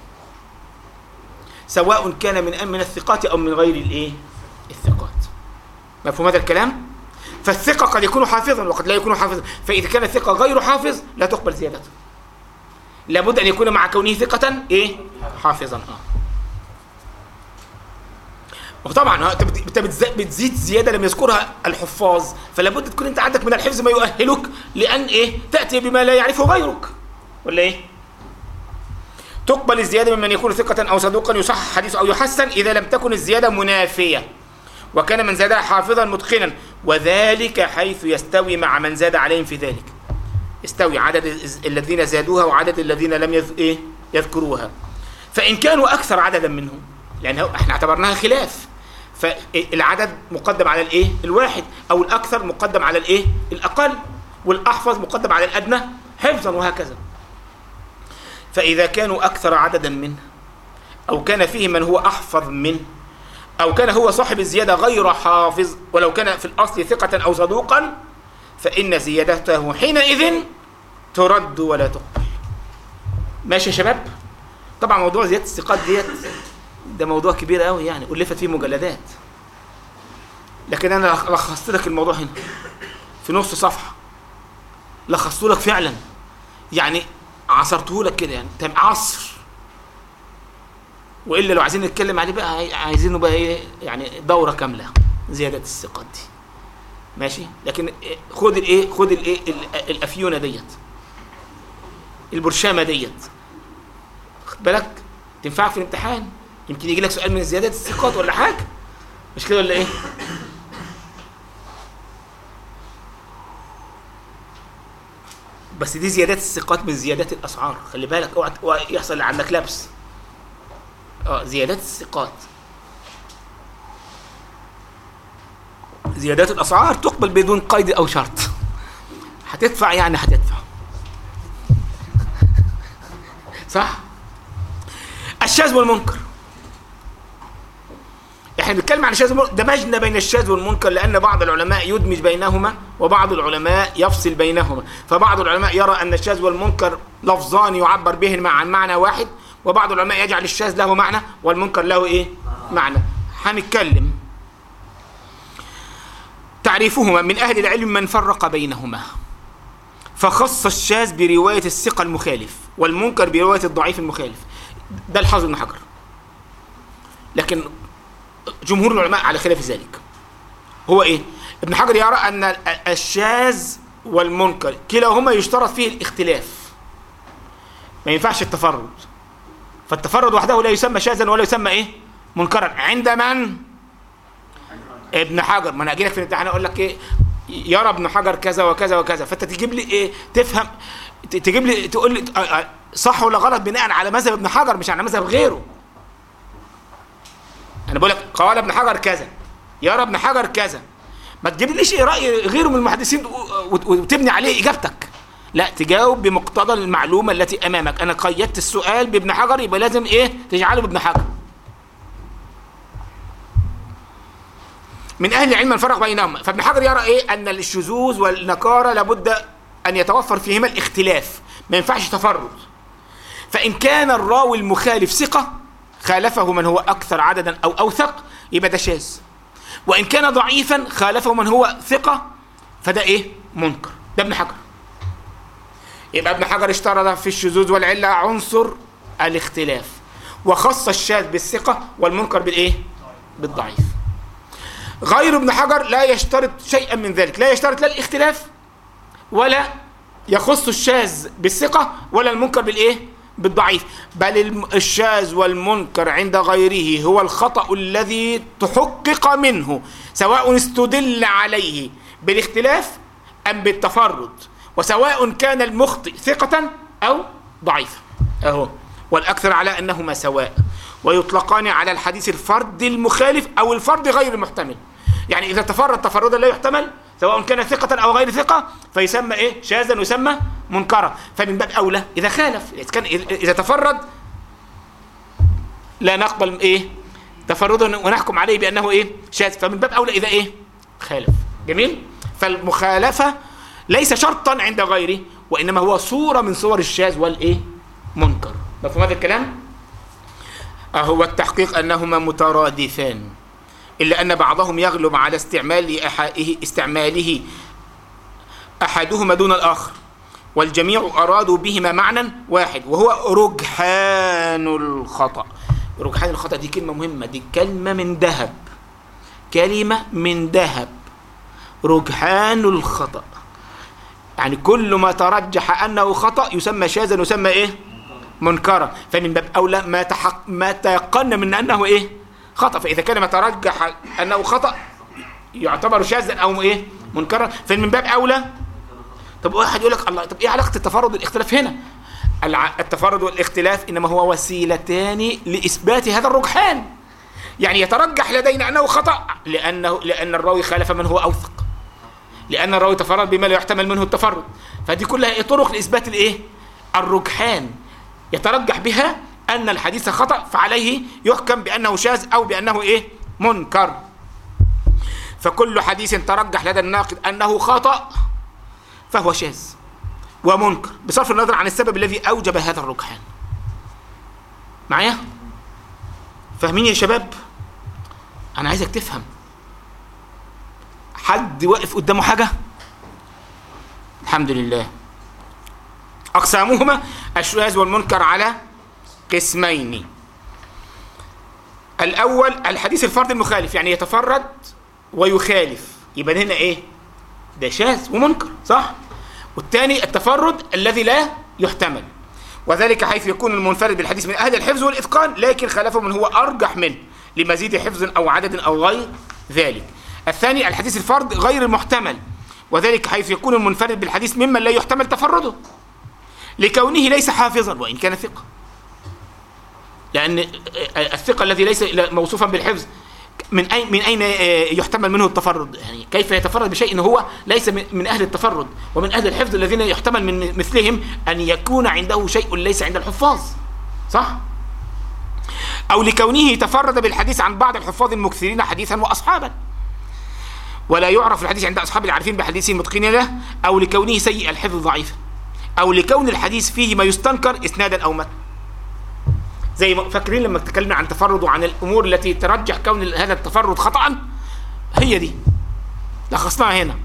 سواء كان من من الثقات أو من غير الإيه؟ الثقات مفهوم هذا الكلام؟ فالثقة قد يكون حافظا وقد لا يكون حافظا فإذا كان الثقة غير حافظ لا تقبل زيادته لابد أن يكون مع كونه ثقة إيه؟ حافظا آه وطبعا انت بت- بت- بتزيد زياده لم يذكرها الحفاظ فلا بد تكون انت عندك من الحفظ ما يؤهلك لان ايه تاتي بما لا يعرفه غيرك ولا ايه تقبل الزياده ممن يكون ثقه او صدوقا يصحح حديثه او يحسن اذا لم تكن الزياده منافيه وكان من زادها حافظا متقنا وذلك حيث يستوي مع من زاد عليهم في ذلك يستوي عدد الز- الذين زادوها وعدد الذين لم يذ... إيه؟ يذكروها فإن كانوا أكثر عددا منهم لأن هو- احنا اعتبرناها خلاف فالعدد مقدم على الايه الواحد او الاكثر مقدم على الايه الاقل والاحفظ مقدم على الادنى حفظا وهكذا فإذا كانوا أكثر عددا منه أو كان فيه من هو أحفظ منه أو كان هو صاحب الزيادة غير حافظ ولو كان في الأصل ثقة أو صدوقا فإن زيادته حينئذ ترد ولا تقبل ماشي يا شباب طبعا موضوع زيادة الثقات ديت ده موضوع كبير قوي يعني ألفت فيه مجلدات لكن أنا لخصت لك الموضوع هنا في نص صفحة لخصته لك فعلا يعني عصرته لك كده يعني تم عصر والا لو عايزين نتكلم عليه بقى عاي- عايزينه بقى ايه يعني دوره كامله زياده الثقات دي ماشي لكن إيه، خد الايه خد الايه ال- الافيونه ديت البرشامه ديت خد بالك تنفعك في الامتحان يمكن يجي لك سؤال من زياده الثقات ولا حاجه مش كده ولا ايه بس دي زيادات الثقات من زيادات الاسعار خلي بالك اوعى اوعى يحصل عندك لبس اه زيادات الثقات زيادات الاسعار تقبل بدون قيد او شرط هتدفع يعني هتدفع صح الشاذ والمنكر احنا بنتكلم عن الشاذ والمنكر دمجنا بين الشاذ والمنكر لان بعض العلماء يدمج بينهما وبعض العلماء يفصل بينهما فبعض العلماء يرى ان الشاذ والمنكر لفظان يعبر بهما عن معنى واحد وبعض العلماء يجعل الشاذ له معنى والمنكر له ايه معنى هنتكلم تعريفهما من اهل العلم من فرق بينهما فخص الشاذ بروايه الثقه المخالف والمنكر بروايه الضعيف المخالف ده الحافظ ابن حجر لكن جمهور العلماء على خلاف ذلك هو ايه ابن حجر يرى ان ال- الشاذ والمنكر كلاهما يشترط فيه الاختلاف ما ينفعش التفرد فالتفرد وحده لا يسمى شاذا ولا يسمى ايه منكرا عند من ابن حجر ما انا اجي لك في الامتحان اقول لك ايه يرى ابن حجر كذا وكذا وكذا فانت تجيب لي ايه تفهم ت- تجيب لي تقول لي آه، آه، صح ولا غلط بناء على مذهب ابن حجر مش على مذهب غيره انا بقول لك قال ابن حجر كذا يرى ابن حجر كذا ما تجيبليش ايه راي غيره من المحدثين وت- وتبني عليه اجابتك لا تجاوب بمقتضى المعلومه التي امامك انا قيدت السؤال بابن حجر يبقى لازم ايه تجعله بابن حجر من اهل العلم من فرق بينهما فابن حجر يرى ايه ان الشذوذ والنكاره لابد ان يتوفر فيهما الاختلاف ما ينفعش تفرد فان كان الراوي المخالف ثقه خالفه من هو اكثر عددا او اوثق يبقى ده شاذ وان كان ضعيفا خالفه من هو ثقه فده ايه منكر ده ابن حجر يبقى ابن حجر اشترط في الشذوذ والعله عنصر الاختلاف وخص الشاذ بالثقه والمنكر بالايه بالضعيف غير ابن حجر لا يشترط شيئا من ذلك لا يشترط لا الاختلاف ولا يخص الشاذ بالثقة ولا المنكر بالإيه؟ بالضعيف بل الم- الشاذ والمنكر عند غيره هو الخطأ الذي تحقق منه سواء استدل عليه بالاختلاف أم بالتفرد وسواء كان المخطئ ثقة أو ضعيفا أهو والأكثر على أنهما سواء ويطلقان على الحديث الفرد المخالف أو الفرد غير المحتمل يعني إذا تفرد تفردا لا يحتمل سواء كان ثقة أو غير ثقة فيسمى إيه شاذا ويسمى منكرا فمن باب أولى إذا خالف إذا كان إذا تفرد لا نقبل إيه تفردا ونحكم عليه بأنه إيه شاذ فمن باب أولى إذا إيه خالف جميل فالمخالفة ليس شرطا عند غيره وإنما هو صورة من صور الشاذ والإيه منكر مفهوم هذا الكلام أهو التحقيق أنهما مترادفان إلا أن بعضهم يغلب على استعمال أحائه استعماله أحدهما دون الآخر والجميع أرادوا بهما معنى واحد وهو رجحان الخطأ رجحان الخطأ دي كلمة مهمة دي كلمة من ذهب كلمة من ذهب رجحان الخطأ يعني كل ما ترجح أنه خطأ يسمى شاذا يسمى إيه منكرا فمن باب أولى ما تحق ما تيقن من أنه إيه خطأ فإذا كان ما ترجح أنه خطأ يعتبر شاذا أو إيه منكرا فمن باب أولى طب واحد يقول لك الله طب إيه علاقة التفرد والاختلاف هنا الع- التفرد والاختلاف إنما هو وسيلتان لإثبات هذا الرجحان يعني يترجح لدينا أنه خطأ لأنه لأن الراوي خالف من هو أوثق لأن الراوي تفرد بما لا يحتمل منه التفرد فدي كلها إيه طرق لإثبات الإيه الرجحان يترجح بها ان الحديث خطا فعليه يحكم بانه شاذ او بانه ايه منكر فكل حديث ترجح لدى الناقد انه خطا فهو شاذ ومنكر بصرف النظر عن السبب الذي اوجب هذا الرجحان معايا فاهمين يا شباب انا عايزك تفهم حد واقف قدامه حاجه الحمد لله اقسامهما الشاذ والمنكر على قسمين الاول الحديث الفرد المخالف يعني يتفرد ويخالف يبقى هنا ايه ده شاذ ومنكر صح والثاني التفرد الذي لا يحتمل وذلك حيث يكون المنفرد بالحديث من اهل الحفظ والاتقان لكن خلفه من هو ارجح منه لمزيد حفظ او عدد او غير ذلك الثاني الحديث الفرد غير المحتمل وذلك حيث يكون المنفرد بالحديث ممن لا يحتمل تفرده لكونه ليس حافظا وان كان ثقه لان الثقه الذي ليس موصوفا بالحفظ من اين من اين يحتمل منه التفرد يعني كيف يتفرد بشيء هو ليس من اهل التفرد ومن اهل الحفظ الذين يحتمل من مثلهم ان يكون عنده شيء ليس عند الحفاظ صح او لكونه تفرد بالحديث عن بعض الحفاظ المكثرين حديثا واصحابا ولا يعرف الحديث عند اصحاب العارفين بحديثه متقنين له او لكونه سيء الحفظ ضعيفا او لكون الحديث فيه ما يستنكر اسنادا او متن زي ما فاكرين لما تكلمنا عن تفرد وعن الامور التي ترجح كون هذا التفرد خطا هي دي لخصناها هنا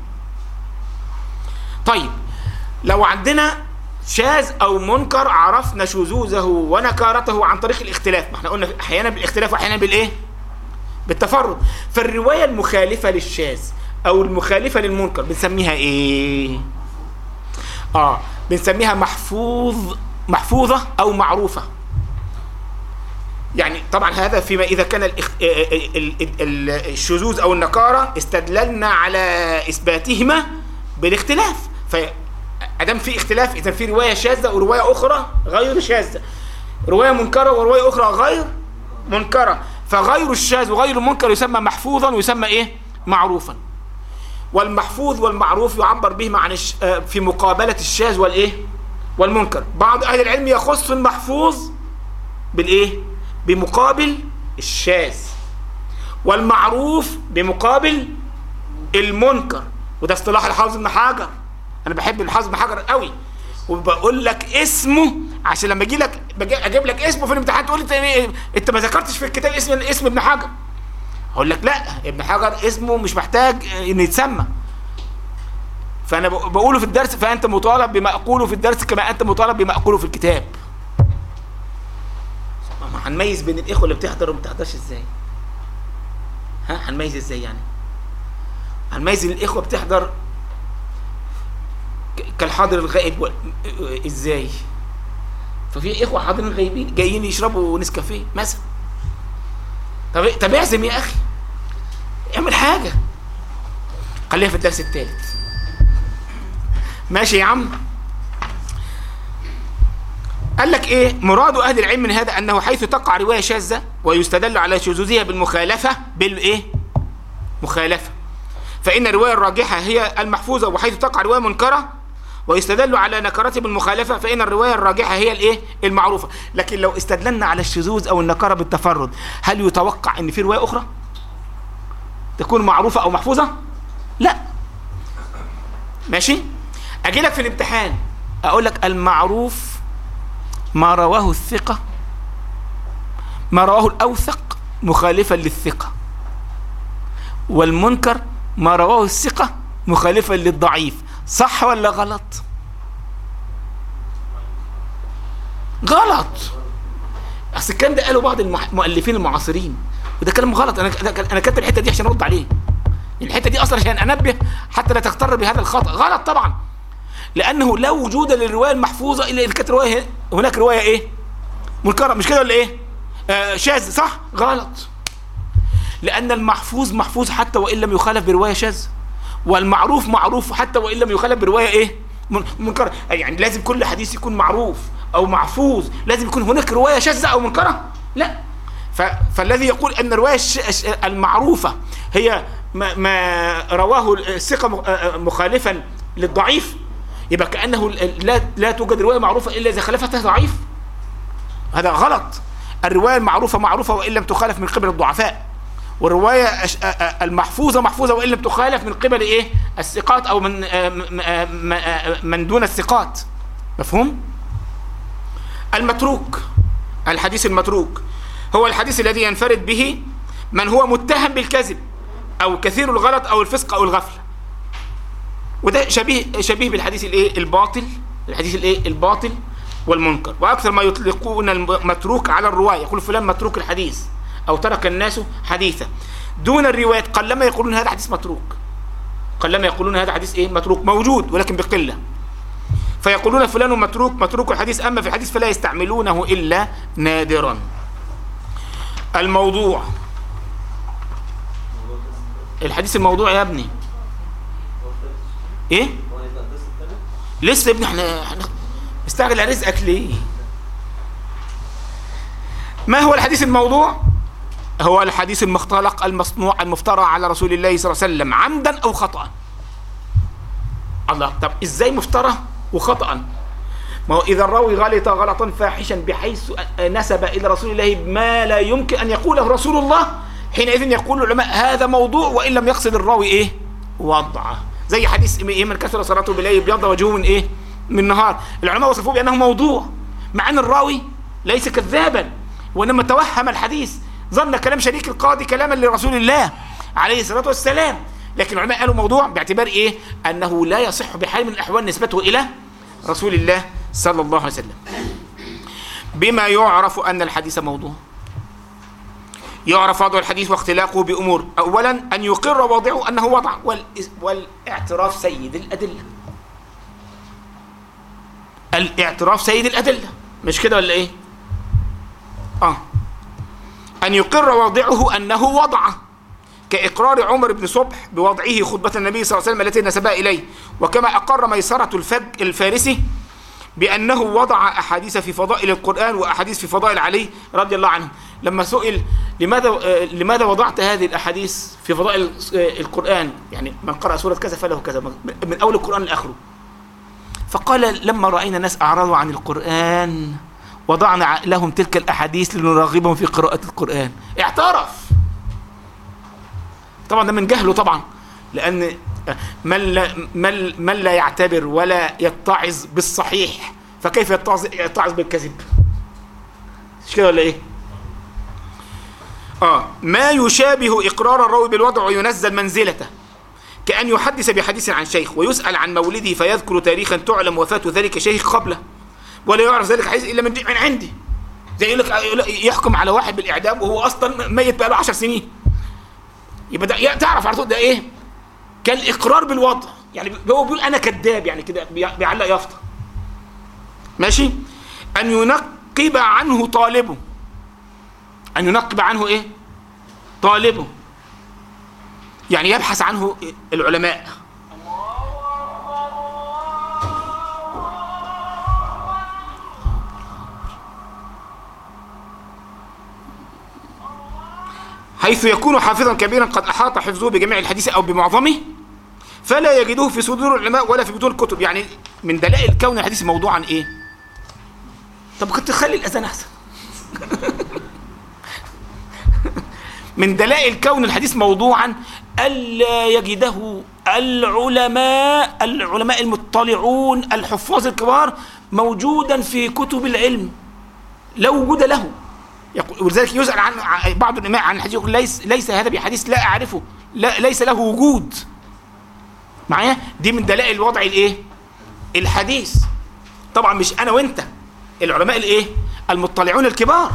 طيب لو عندنا شاذ او منكر عرفنا شذوذه ونكارته عن طريق الاختلاف ما احنا قلنا احيانا بالاختلاف واحيانا بالايه بالتفرد فالروايه المخالفه للشاذ او المخالفه للمنكر بنسميها ايه اه بنسميها محفوظ محفوظه او معروفه يعني طبعا هذا فيما اذا كان الاخ... الشذوذ او النكاره استدللنا على اثباتهما بالاختلاف فادام في اختلاف اذا في روايه شاذه وروايه اخرى غير شاذه روايه منكره وروايه اخرى غير منكره فغير الشاذ وغير المنكر يسمى محفوظا ويسمى ايه معروفا والمحفوظ والمعروف يعبر بهما عن الش... في مقابله الشاذ والايه والمنكر بعض اهل العلم يخص المحفوظ بالايه بمقابل الشاذ والمعروف بمقابل المنكر وده اصطلاح الحافظ ابن حجر انا بحب الحافظ ابن حجر قوي وبقول لك اسمه عشان لما اجي لك اجيب لك اسمه في الامتحان تقول لي انت ما ذكرتش في الكتاب اسم اسم ابن حجر اقول لك لا ابن حجر اسمه مش محتاج ان يتسمى فانا بقوله في الدرس فانت مطالب بما اقوله في الدرس كما انت مطالب بما اقوله في الكتاب هنميز بين الاخوه اللي بتحضر وما بتحضرش ازاي ها هنميز ازاي يعني هنميز الاخوه بتحضر كالحاضر الغائب و... ازاي ففي اخوه حاضرين غايبين جايين يشربوا نسكافيه مثلا طب طب اعزم يا اخي اعمل حاجه خليها في الدرس الثالث ماشي يا عم قال لك ايه مراد اهل العلم من هذا انه حيث تقع روايه شاذه ويستدل على شذوذها بالمخالفه بالايه مخالفه فان الروايه الراجحه هي المحفوظه وحيث تقع روايه منكره ويستدل على نكرته بالمخالفه فان الروايه الراجحه هي الايه المعروفه لكن لو استدللنا على الشذوذ او النكره بالتفرد هل يتوقع ان في روايه اخرى تكون معروفه او محفوظه لا ماشي اجي لك في الامتحان اقول لك المعروف ما رواه الثقة ما رواه الأوثق مخالفا للثقة والمنكر ما رواه الثقة مخالفا للضعيف صح ولا غلط غلط اصل الكلام ده قاله بعض المؤلفين المعاصرين وده كلام غلط انا انا كاتب الحته دي عشان ارد عليه الحته دي اصلا عشان انبه حتى لا تغتر بهذا الخطا غلط طبعا لانه لا وجود للروايه المحفوظه الا اذا كانت روايه هناك روايه ايه منكره مش كده ولا ايه آه شاذ صح غلط لان المحفوظ محفوظ حتى وان لم يخالف بروايه شاذ والمعروف معروف حتى وان لم يخالف بروايه ايه منكره يعني لازم كل حديث يكون معروف او محفوظ لازم يكون هناك روايه شاذه او منكره لا ف... فالذي يقول ان الروايه الش... المعروفه هي ما, ما رواه الثقه مخالفا للضعيف يبقى كانه لا لا توجد روايه معروفه الا اذا خالفتها ضعيف هذا غلط الروايه المعروفه معروفه وان لم تخالف من قبل الضعفاء والروايه أش- آ- آ- المحفوظه محفوظه وان لم تخالف من قبل ايه الثقات او من آ- م- آ- م- آ- من دون الثقات مفهوم المتروك الحديث المتروك هو الحديث الذي ينفرد به من هو متهم بالكذب او كثير الغلط او الفسق او الغفله وده شبيه شبيه بالحديث الايه الباطل الحديث الايه الباطل والمنكر واكثر ما يطلقون المتروك على الرواه يقول فلان متروك الحديث او ترك الناس حديثا دون الروايات قلما يقولون هذا حديث متروك قلما يقولون هذا حديث ايه متروك موجود ولكن بقله فيقولون فلان متروك متروك الحديث اما في الحديث فلا يستعملونه الا نادرا الموضوع الحديث الموضوع يا ابني ايه لسه يا ابني احنا احنا مستعجل على رزقك ليه ما هو الحديث الموضوع هو الحديث المختلق المصنوع المفترى على رسول الله صلى الله عليه وسلم عمدا او خطأ الله طب ازاي مفترى وخطأ ما هو اذا الراوي غلط غلطا فاحشا بحيث نسب الى رسول الله ما لا يمكن ان يقوله رسول الله حينئذ يقول العلماء هذا موضوع وان لم يقصد الراوي ايه وضعه زي حديث ايه من كثر صلاته بالليل ابيض وجهه من ايه من نهار العلماء وصفوه بانه موضوع مع ان الراوي ليس كذابا وانما توهم الحديث ظن كلام شريك القاضي كلاما لرسول الله عليه الصلاه والسلام لكن العلماء قالوا موضوع باعتبار ايه انه لا يصح بحال من الاحوال نسبته الى رسول الله صلى الله عليه وسلم بما يعرف ان الحديث موضوع يعرف وضع الحديث واختلاقه بامور اولا ان يقر واضعه انه وضع والإس- والاعتراف سيد الادله الاعتراف سيد الادله مش كده ولا ايه اه ان يقر واضعه انه وضعه كإقرار عمر بن صبح بوضعه خطبة النبي صلى الله عليه وسلم التي نسبها إليه وكما أقر ميسرة الفج الفارسي بأنه وضع أحاديث في فضائل القرآن وأحاديث في فضائل علي رضي الله عنه لما سئل لماذا آه، لماذا وضعت هذه الأحاديث في فضائل آه، القرآن يعني من قرأ سورة كذا فله كذا من أول القرآن لآخره فقال لما رأينا ناس أعرضوا عن القرآن وضعنا لهم تلك الأحاديث لنرغبهم في قراءة القرآن اعترف طبعا ده من جهله طبعا لان من لا, من, من لا يعتبر ولا يتعظ بالصحيح فكيف يتعظ يتعظ بالكذب مش كده ولا ايه اه ما يشابه اقرار الراوي بالوضع وينزل منزلته كأن يحدث بحديث عن شيخ ويسأل عن مولده فيذكر تاريخا تعلم وفاة ذلك شيخ قبله ولا يعرف ذلك حديث إلا من من عندي زي يقول لك يقول لك يحكم على واحد بالإعدام وهو أصلا ميت بقى له 10 سنين يبقى ده تعرف على طول ده ايه كان الاقرار بالوضع يعني هو بيقول انا كذاب يعني كده بي- بيعلق يافطه ماشي ان ينقب عنه طالبه ان ينقب عنه ايه طالبه يعني يبحث عنه العلماء حيث يكون حافظا كبيرا قد احاط حفظه بجميع الحديث او بمعظمه فلا يجدوه في صدور العلماء ولا في بطون الكتب يعني من دلائل كون الحديث موضوعا ايه طب كنت تخلي الاذان احسن من دلائل كون الحديث موضوعا الا يجده العلماء العلماء المطلعون الحفاظ الكبار موجودا في كتب العلم لا وجود له يقول ولذلك يسأل عن عن- بعض العلماء عن الحديث يقول ليس ليس هذا بحديث لا أعرفه لا ليس له وجود معايا دي من دلائل وضع الايه الحديث طبعا مش انا وانت العلماء الايه المطلعون الكبار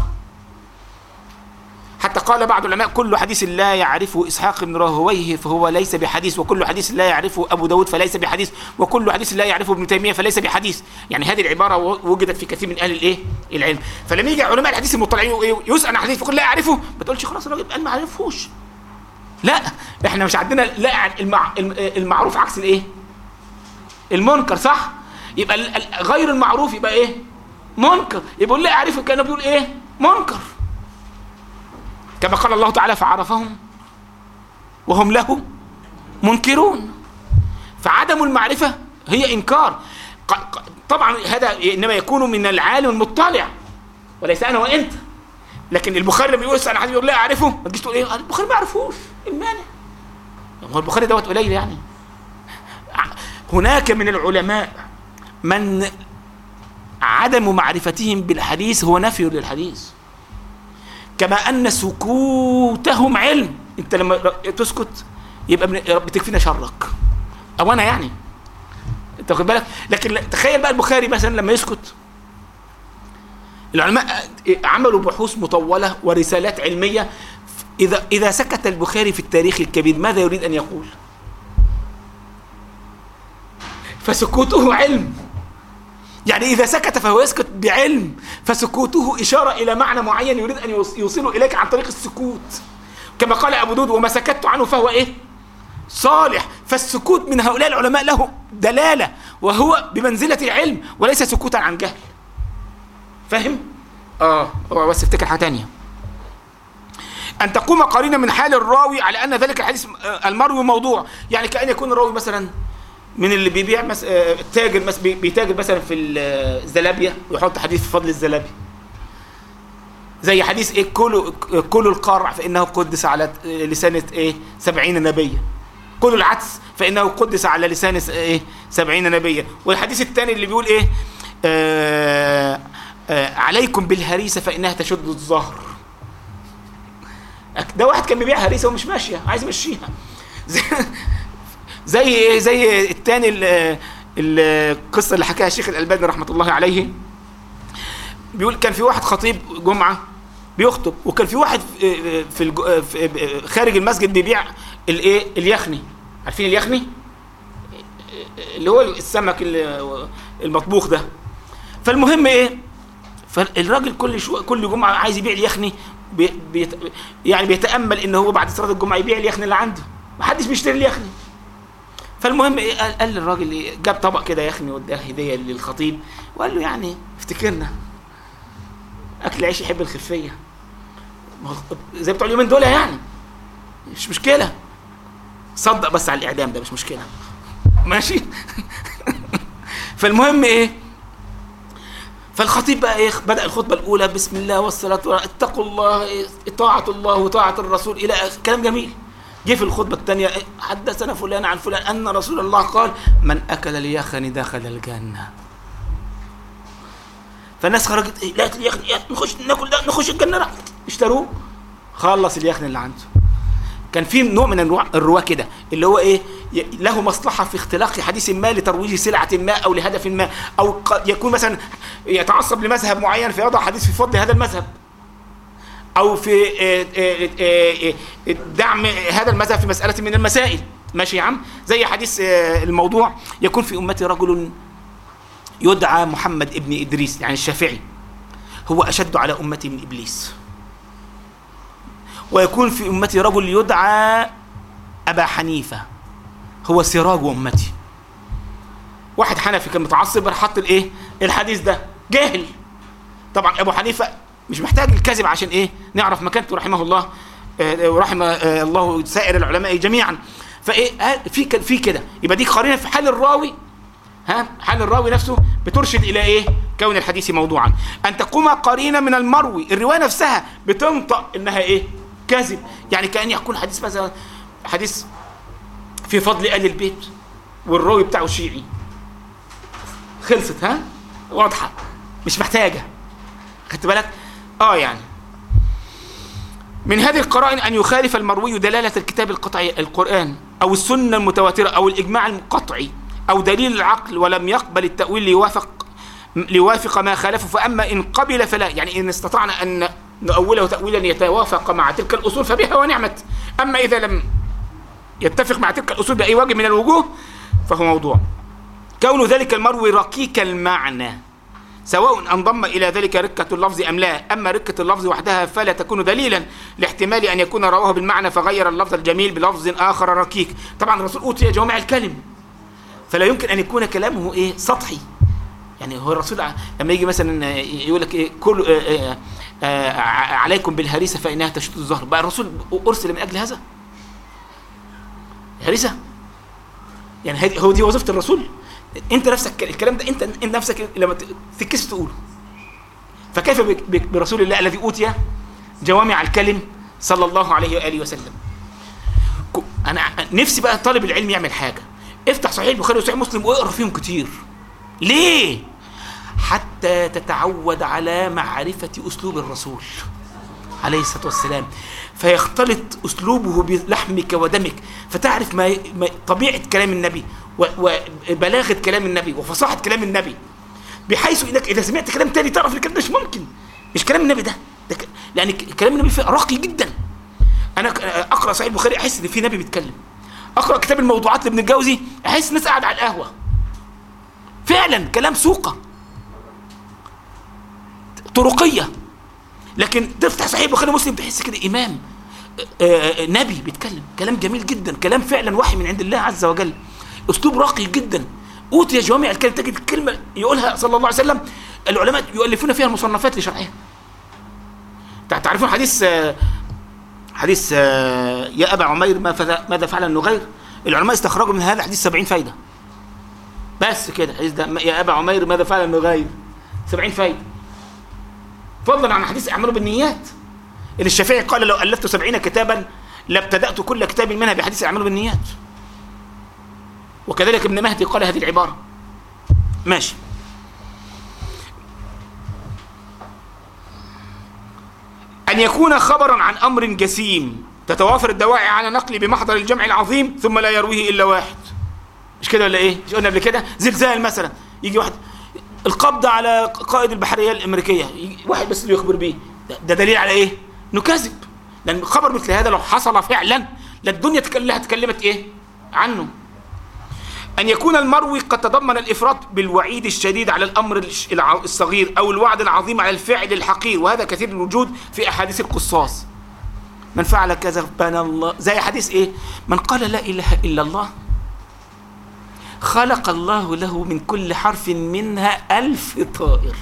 حتى قال بعض العلماء كل حديث لا يعرفه اسحاق بن راهويه فهو ليس بحديث وكل حديث لا يعرفه ابو داود فليس بحديث وكل حديث لا يعرفه ابن تيميه فليس بحديث يعني هذه العباره و- وجدت في كثير من اهل الايه العلم فلما يجي علماء الحديث المطلعين ي- يسال عن حديث فيقول لا اعرفه ما تقولش خلاص الراجل قال ما عرفوش لا احنا مش عندنا لا المع... الم- المعروف عكس الايه المنكر صح يبقى ال- ال- غير المعروف يبقى ايه منكر يبقى لا اعرفه كانه بيقول ايه منكر كما قال الله تعالى فعرفهم وهم له منكرون فعدم المعرفة هي إنكار ق- ق- طبعا هذا إنما يكون من العالم المطلع وليس انا وانت لكن البخاري لما يقول عن حديث يقول لا اعرفه ما تجيش تقول ايه البخاري ما يعرفوش إيه المانع هو البخاري دوت قليل يعني هناك من العلماء من عدم معرفتهم بالحديث هو نفي للحديث كما ان سكوتهم علم انت لما تسكت يبقى من يا رب تكفينا شرك او انا يعني انت واخد بالك لكن لا- تخيل بقى البخاري مثلا لما يسكت العلماء عملوا بحوث مطوله ورسالات علميه اذا اذا سكت البخاري في التاريخ الكبير ماذا يريد ان يقول فسكوته علم يعني إذا سكت فهو يسكت بعلم فسكوته إشارة إلى معنى معين يريد أن يوص- يوصله إليك عن طريق السكوت كما قال أبو دود وما سكت عنه فهو إيه صالح فالسكوت من هؤلاء العلماء له دلالة وهو بمنزلة العلم وليس سكوتا عن جهل فاهم؟ آه هو بس افتكر حاجة تانية أن تقوم قرينة من حال الراوي على أن ذلك الحديث آه، المروي موضوع يعني كأن يكون الراوي مثلا من اللي بيبيع مس... آه، التاجر مس... بي- بيتاجر مثلا في ال- آه، الزلابية ويحط حديث في فضل الزلابية زي حديث ايه كلوا كلوا القرع فانه قدس على آه، لسان ايه سبعين نبيا كلوا العدس فانه قدس على لسان س- ايه سبعين نبيا والحديث الثاني اللي بيقول ايه آه آه عليكم بالهريسه فانها تشد الظهر أك- ده واحد كان بيبيع هريسه ومش ماشيه عايز يمشيها زي زي ايه زي الثاني القصه اللي حكاها الشيخ الالباني رحمه الله عليه بيقول كان في واحد خطيب جمعه بيخطب وكان في واحد آه، في الج- آه، في- آه، خارج المسجد بيبيع الايه اليخني عارفين اليخني اللي هو السمك ال- المطبوخ ده فالمهم ايه فالراجل كل شو كل جمعه عايز يبيع اليخني بي بيت يعني بيتامل ان هو بعد صلاه الجمعه يبيع اليخني اللي عنده محدش بيشتري اليخني فالمهم ايه قال, قال للراجل إيه جاب طبق كده يخني واداه هديه للخطيب وقال له يعني افتكرنا اكل عيش يحب الخفيه ما هو زي بتوع اليومين دول يعني مش مشكله صدق بس على الاعدام ده مش مشكله ماشي فالمهم ايه فالخطيب بقى ايه بدا الخطبه الاولى بسم الله والصلاه والسلام اتقوا الله إيه، طاعه الله وطاعه الرسول الى آخر- كلام جميل جه في الخطبه الثانيه إيه، حدثنا فلان عن فلان ان رسول الله قال من اكل اليخن دخل الجنه فالناس خرجت إيه لقت اليخن إيه نخش ناكل ده نخش الجنه لا اشتروه خلص اليخن اللي عنده كان في نوع من انواع الرواه كده اللي هو ايه ي- له مصلحه في اختلاق حديث ما لترويج سلعه ما او لهدف ما او قد يكون مثلا يتعصب لمذهب معين فيضع حديث في فضل هذا المذهب او في آه، آه، آه، آه، دعم هذا المذهب في مساله من المسائل ماشي يا عم زي حديث آه، الموضوع يكون في امتي رجل يدعى محمد ابن ادريس يعني الشافعي هو اشد على امتي من ابليس ويكون في امتي رجل يدعى ابا حنيفه هو سراج امتي واحد حنفي كان متعصب راح حط الايه الحديث ده جاهل طبعا ابو حنيفه مش محتاج الكذب عشان ايه نعرف مكانته رحمه الله آه، ورحم آه، الله سائر العلماء جميعا فايه آه، في ك- في كده يبقى دي قرينه في حال الراوي ها حال الراوي نفسه بترشد الى ايه كون الحديث موضوعا ان تقوم قرينه من المروي الروايه نفسها بتنطق انها ايه كذب يعني كان يكون حديث مثلا حديث في فضل ال البيت والراوي بتاعه شيعي خلصت ها واضحه مش محتاجه خدت بالك اه يعني من هذه القرائن أن يخالف المروي دلالة الكتاب القطعي القرآن أو السنة المتواترة أو الإجماع القطعي أو دليل العقل ولم يقبل التأويل ليوافق ليوافق ما خالفه فأما إن قبل فلا يعني إن استطعنا أن نؤوله تأويلا يتوافق مع تلك الأصول فبها ونعمت أما إذا لم يتفق مع تلك الأصول بأي وجه من الوجوه فهو موضوع كون ذلك المروي رقيق المعنى سواء انضم الى ذلك ركه اللفظ ام لا اما ركه اللفظ وحدها فلا تكون دليلا لاحتمال ان يكون رواه بالمعنى فغير اللفظ الجميل بلفظ اخر ركيك طبعا الرسول اوتي جوامع الكلم فلا يمكن ان يكون كلامه ايه سطحي يعني هو الرسول ع- لما يجي مثلا يقول لك ايه كل آه، آه، آه، ع- عليكم بالهريسه فانها تشد الظهر بقى الرسول ارسل من اجل هذا هريسه يعني هذه هو دي وظيفه الرسول انت نفسك الكلام ده انت انت نفسك لما ت- تتكسف تقوله فكيف بك- بك- برسول الله الذي اوتي جوامع الكلم صلى الله عليه واله وسلم ك- انا نفسي بقى طالب العلم يعمل حاجه افتح صحيح البخاري وصحيح مسلم واقرا فيهم كتير ليه حتى تتعود على معرفه اسلوب الرسول عليه الصلاه والسلام فيختلط اسلوبه بلحمك ودمك فتعرف ما ما- طبيعه كلام النبي و- وبلاغه كلام النبي وفصاحه كلام النبي بحيث انك اذا سمعت كلام تاني تعرف الكلام ده مش ممكن مش كلام النبي ده, ده ك... لان ك- كلام النبي فيه راقي جدا انا ك- اقرا صحيح البخاري احس ان في نبي بيتكلم اقرا كتاب الموضوعات لابن الجوزي احس الناس قاعد على القهوه فعلا كلام سوقه طرقيه لكن تفتح صحيح البخاري ومسلم تحس كده امام آه، آه، نبي بيتكلم كلام جميل جدا كلام فعلا وحي من عند الله عز وجل اسلوب راقي جدا اوتي جوامع الكلم تجد الكلمه يقولها صلى الله عليه وسلم العلماء يؤلفون فيها المصنفات لشرحها تع- تعرفون حديث آه، حديث آه، يا ابا عمير ما فذا- ماذا فعل النغير العلماء استخرجوا من هذا حديث 70 فايده بس كده الحديث ده يا ابا عمير ماذا فعل النغير 70 فايده فضلا عن حديث اعمال بالنيات اللي الشافعي قال لو الفت سبعين كتابا لابتدات كل كتاب منها بحديث الاعمال بالنيات وكذلك ابن مهدي قال هذه العباره ماشي ان يكون خبرا عن امر جسيم تتوافر الدواعي على نقله بمحضر الجمع العظيم ثم لا يرويه الا واحد مش كده ولا ايه مش قلنا قبل كده زلزال مثلا يجي واحد القبض على قائد البحريه الامريكيه يجي واحد بس اللي يخبر بيه ده, ده دليل على ايه انه كذب لان خبر مثل هذا لو حصل فعلا للدنيا كلها تكلمت ايه عنه أن يكون المروي قد تضمن الإفراط بالوعيد الشديد على الأمر الش- الع- الصغير أو الوعد العظيم على الفعل الحقير وهذا كثير الوجود في أحاديث القصاص من فعل كذا بنى الله زي حديث إيه من قال لا إله إلا الله خلق الله له من كل حرف منها ألف طائر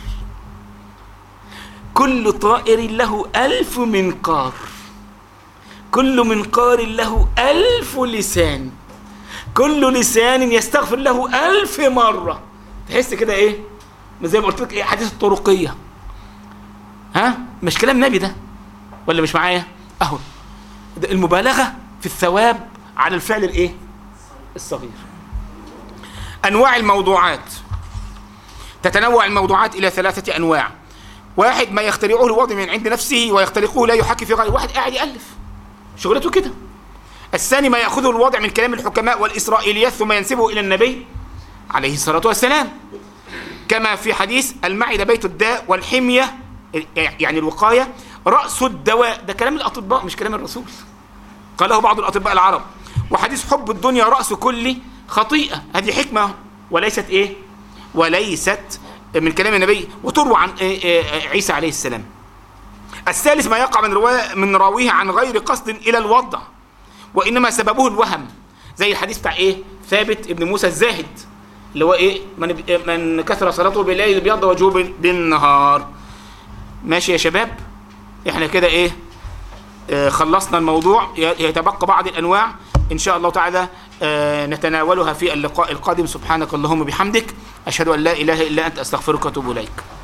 كل طائر له ألف منقار كل منقار له ألف لسان كل لسان يستغفر له ألف مرة تحس كده إيه زي ما قلت لك إيه حديث الطرقية ها مش كلام نبي ده ولا مش معايا أهو ده المبالغة في الثواب على الفعل الإيه الصغير أنواع الموضوعات تتنوع الموضوعات إلى ثلاثة أنواع واحد ما يخترعه الوضع من عند نفسه ويخترقه لا يحكي في غيره واحد قاعد يألف شغلته كده الثاني ما يأخذه الوضع من كلام الحكماء والإسرائيليات ثم ينسبه إلى النبي عليه الصلاة والسلام كما في حديث المعدة بيت الداء والحمية يعني الوقاية رأس الدواء ده كلام الأطباء مش كلام الرسول قاله بعض الأطباء العرب وحديث حب الدنيا رأس كل خطيئة هذه حكمة وليست إيه وليست من كلام النبي وتروى عن إيه إيه عيسى عليه السلام الثالث ما يقع من رواه من راويه عن غير قصد الى الوضع وانما سببه الوهم زي الحديث بتاع ايه ثابت ابن موسى الزاهد اللي هو ايه من من كثر صلاته بالليل ابيض وجهه بال- بالنهار ماشي يا شباب احنا كده ايه آه خلصنا الموضوع ي- يتبقى بعض الانواع ان شاء الله تعالى آه نتناولها في اللقاء القادم سبحانك اللهم بحمدك اشهد ان لا اله الا انت استغفرك واتوب اليك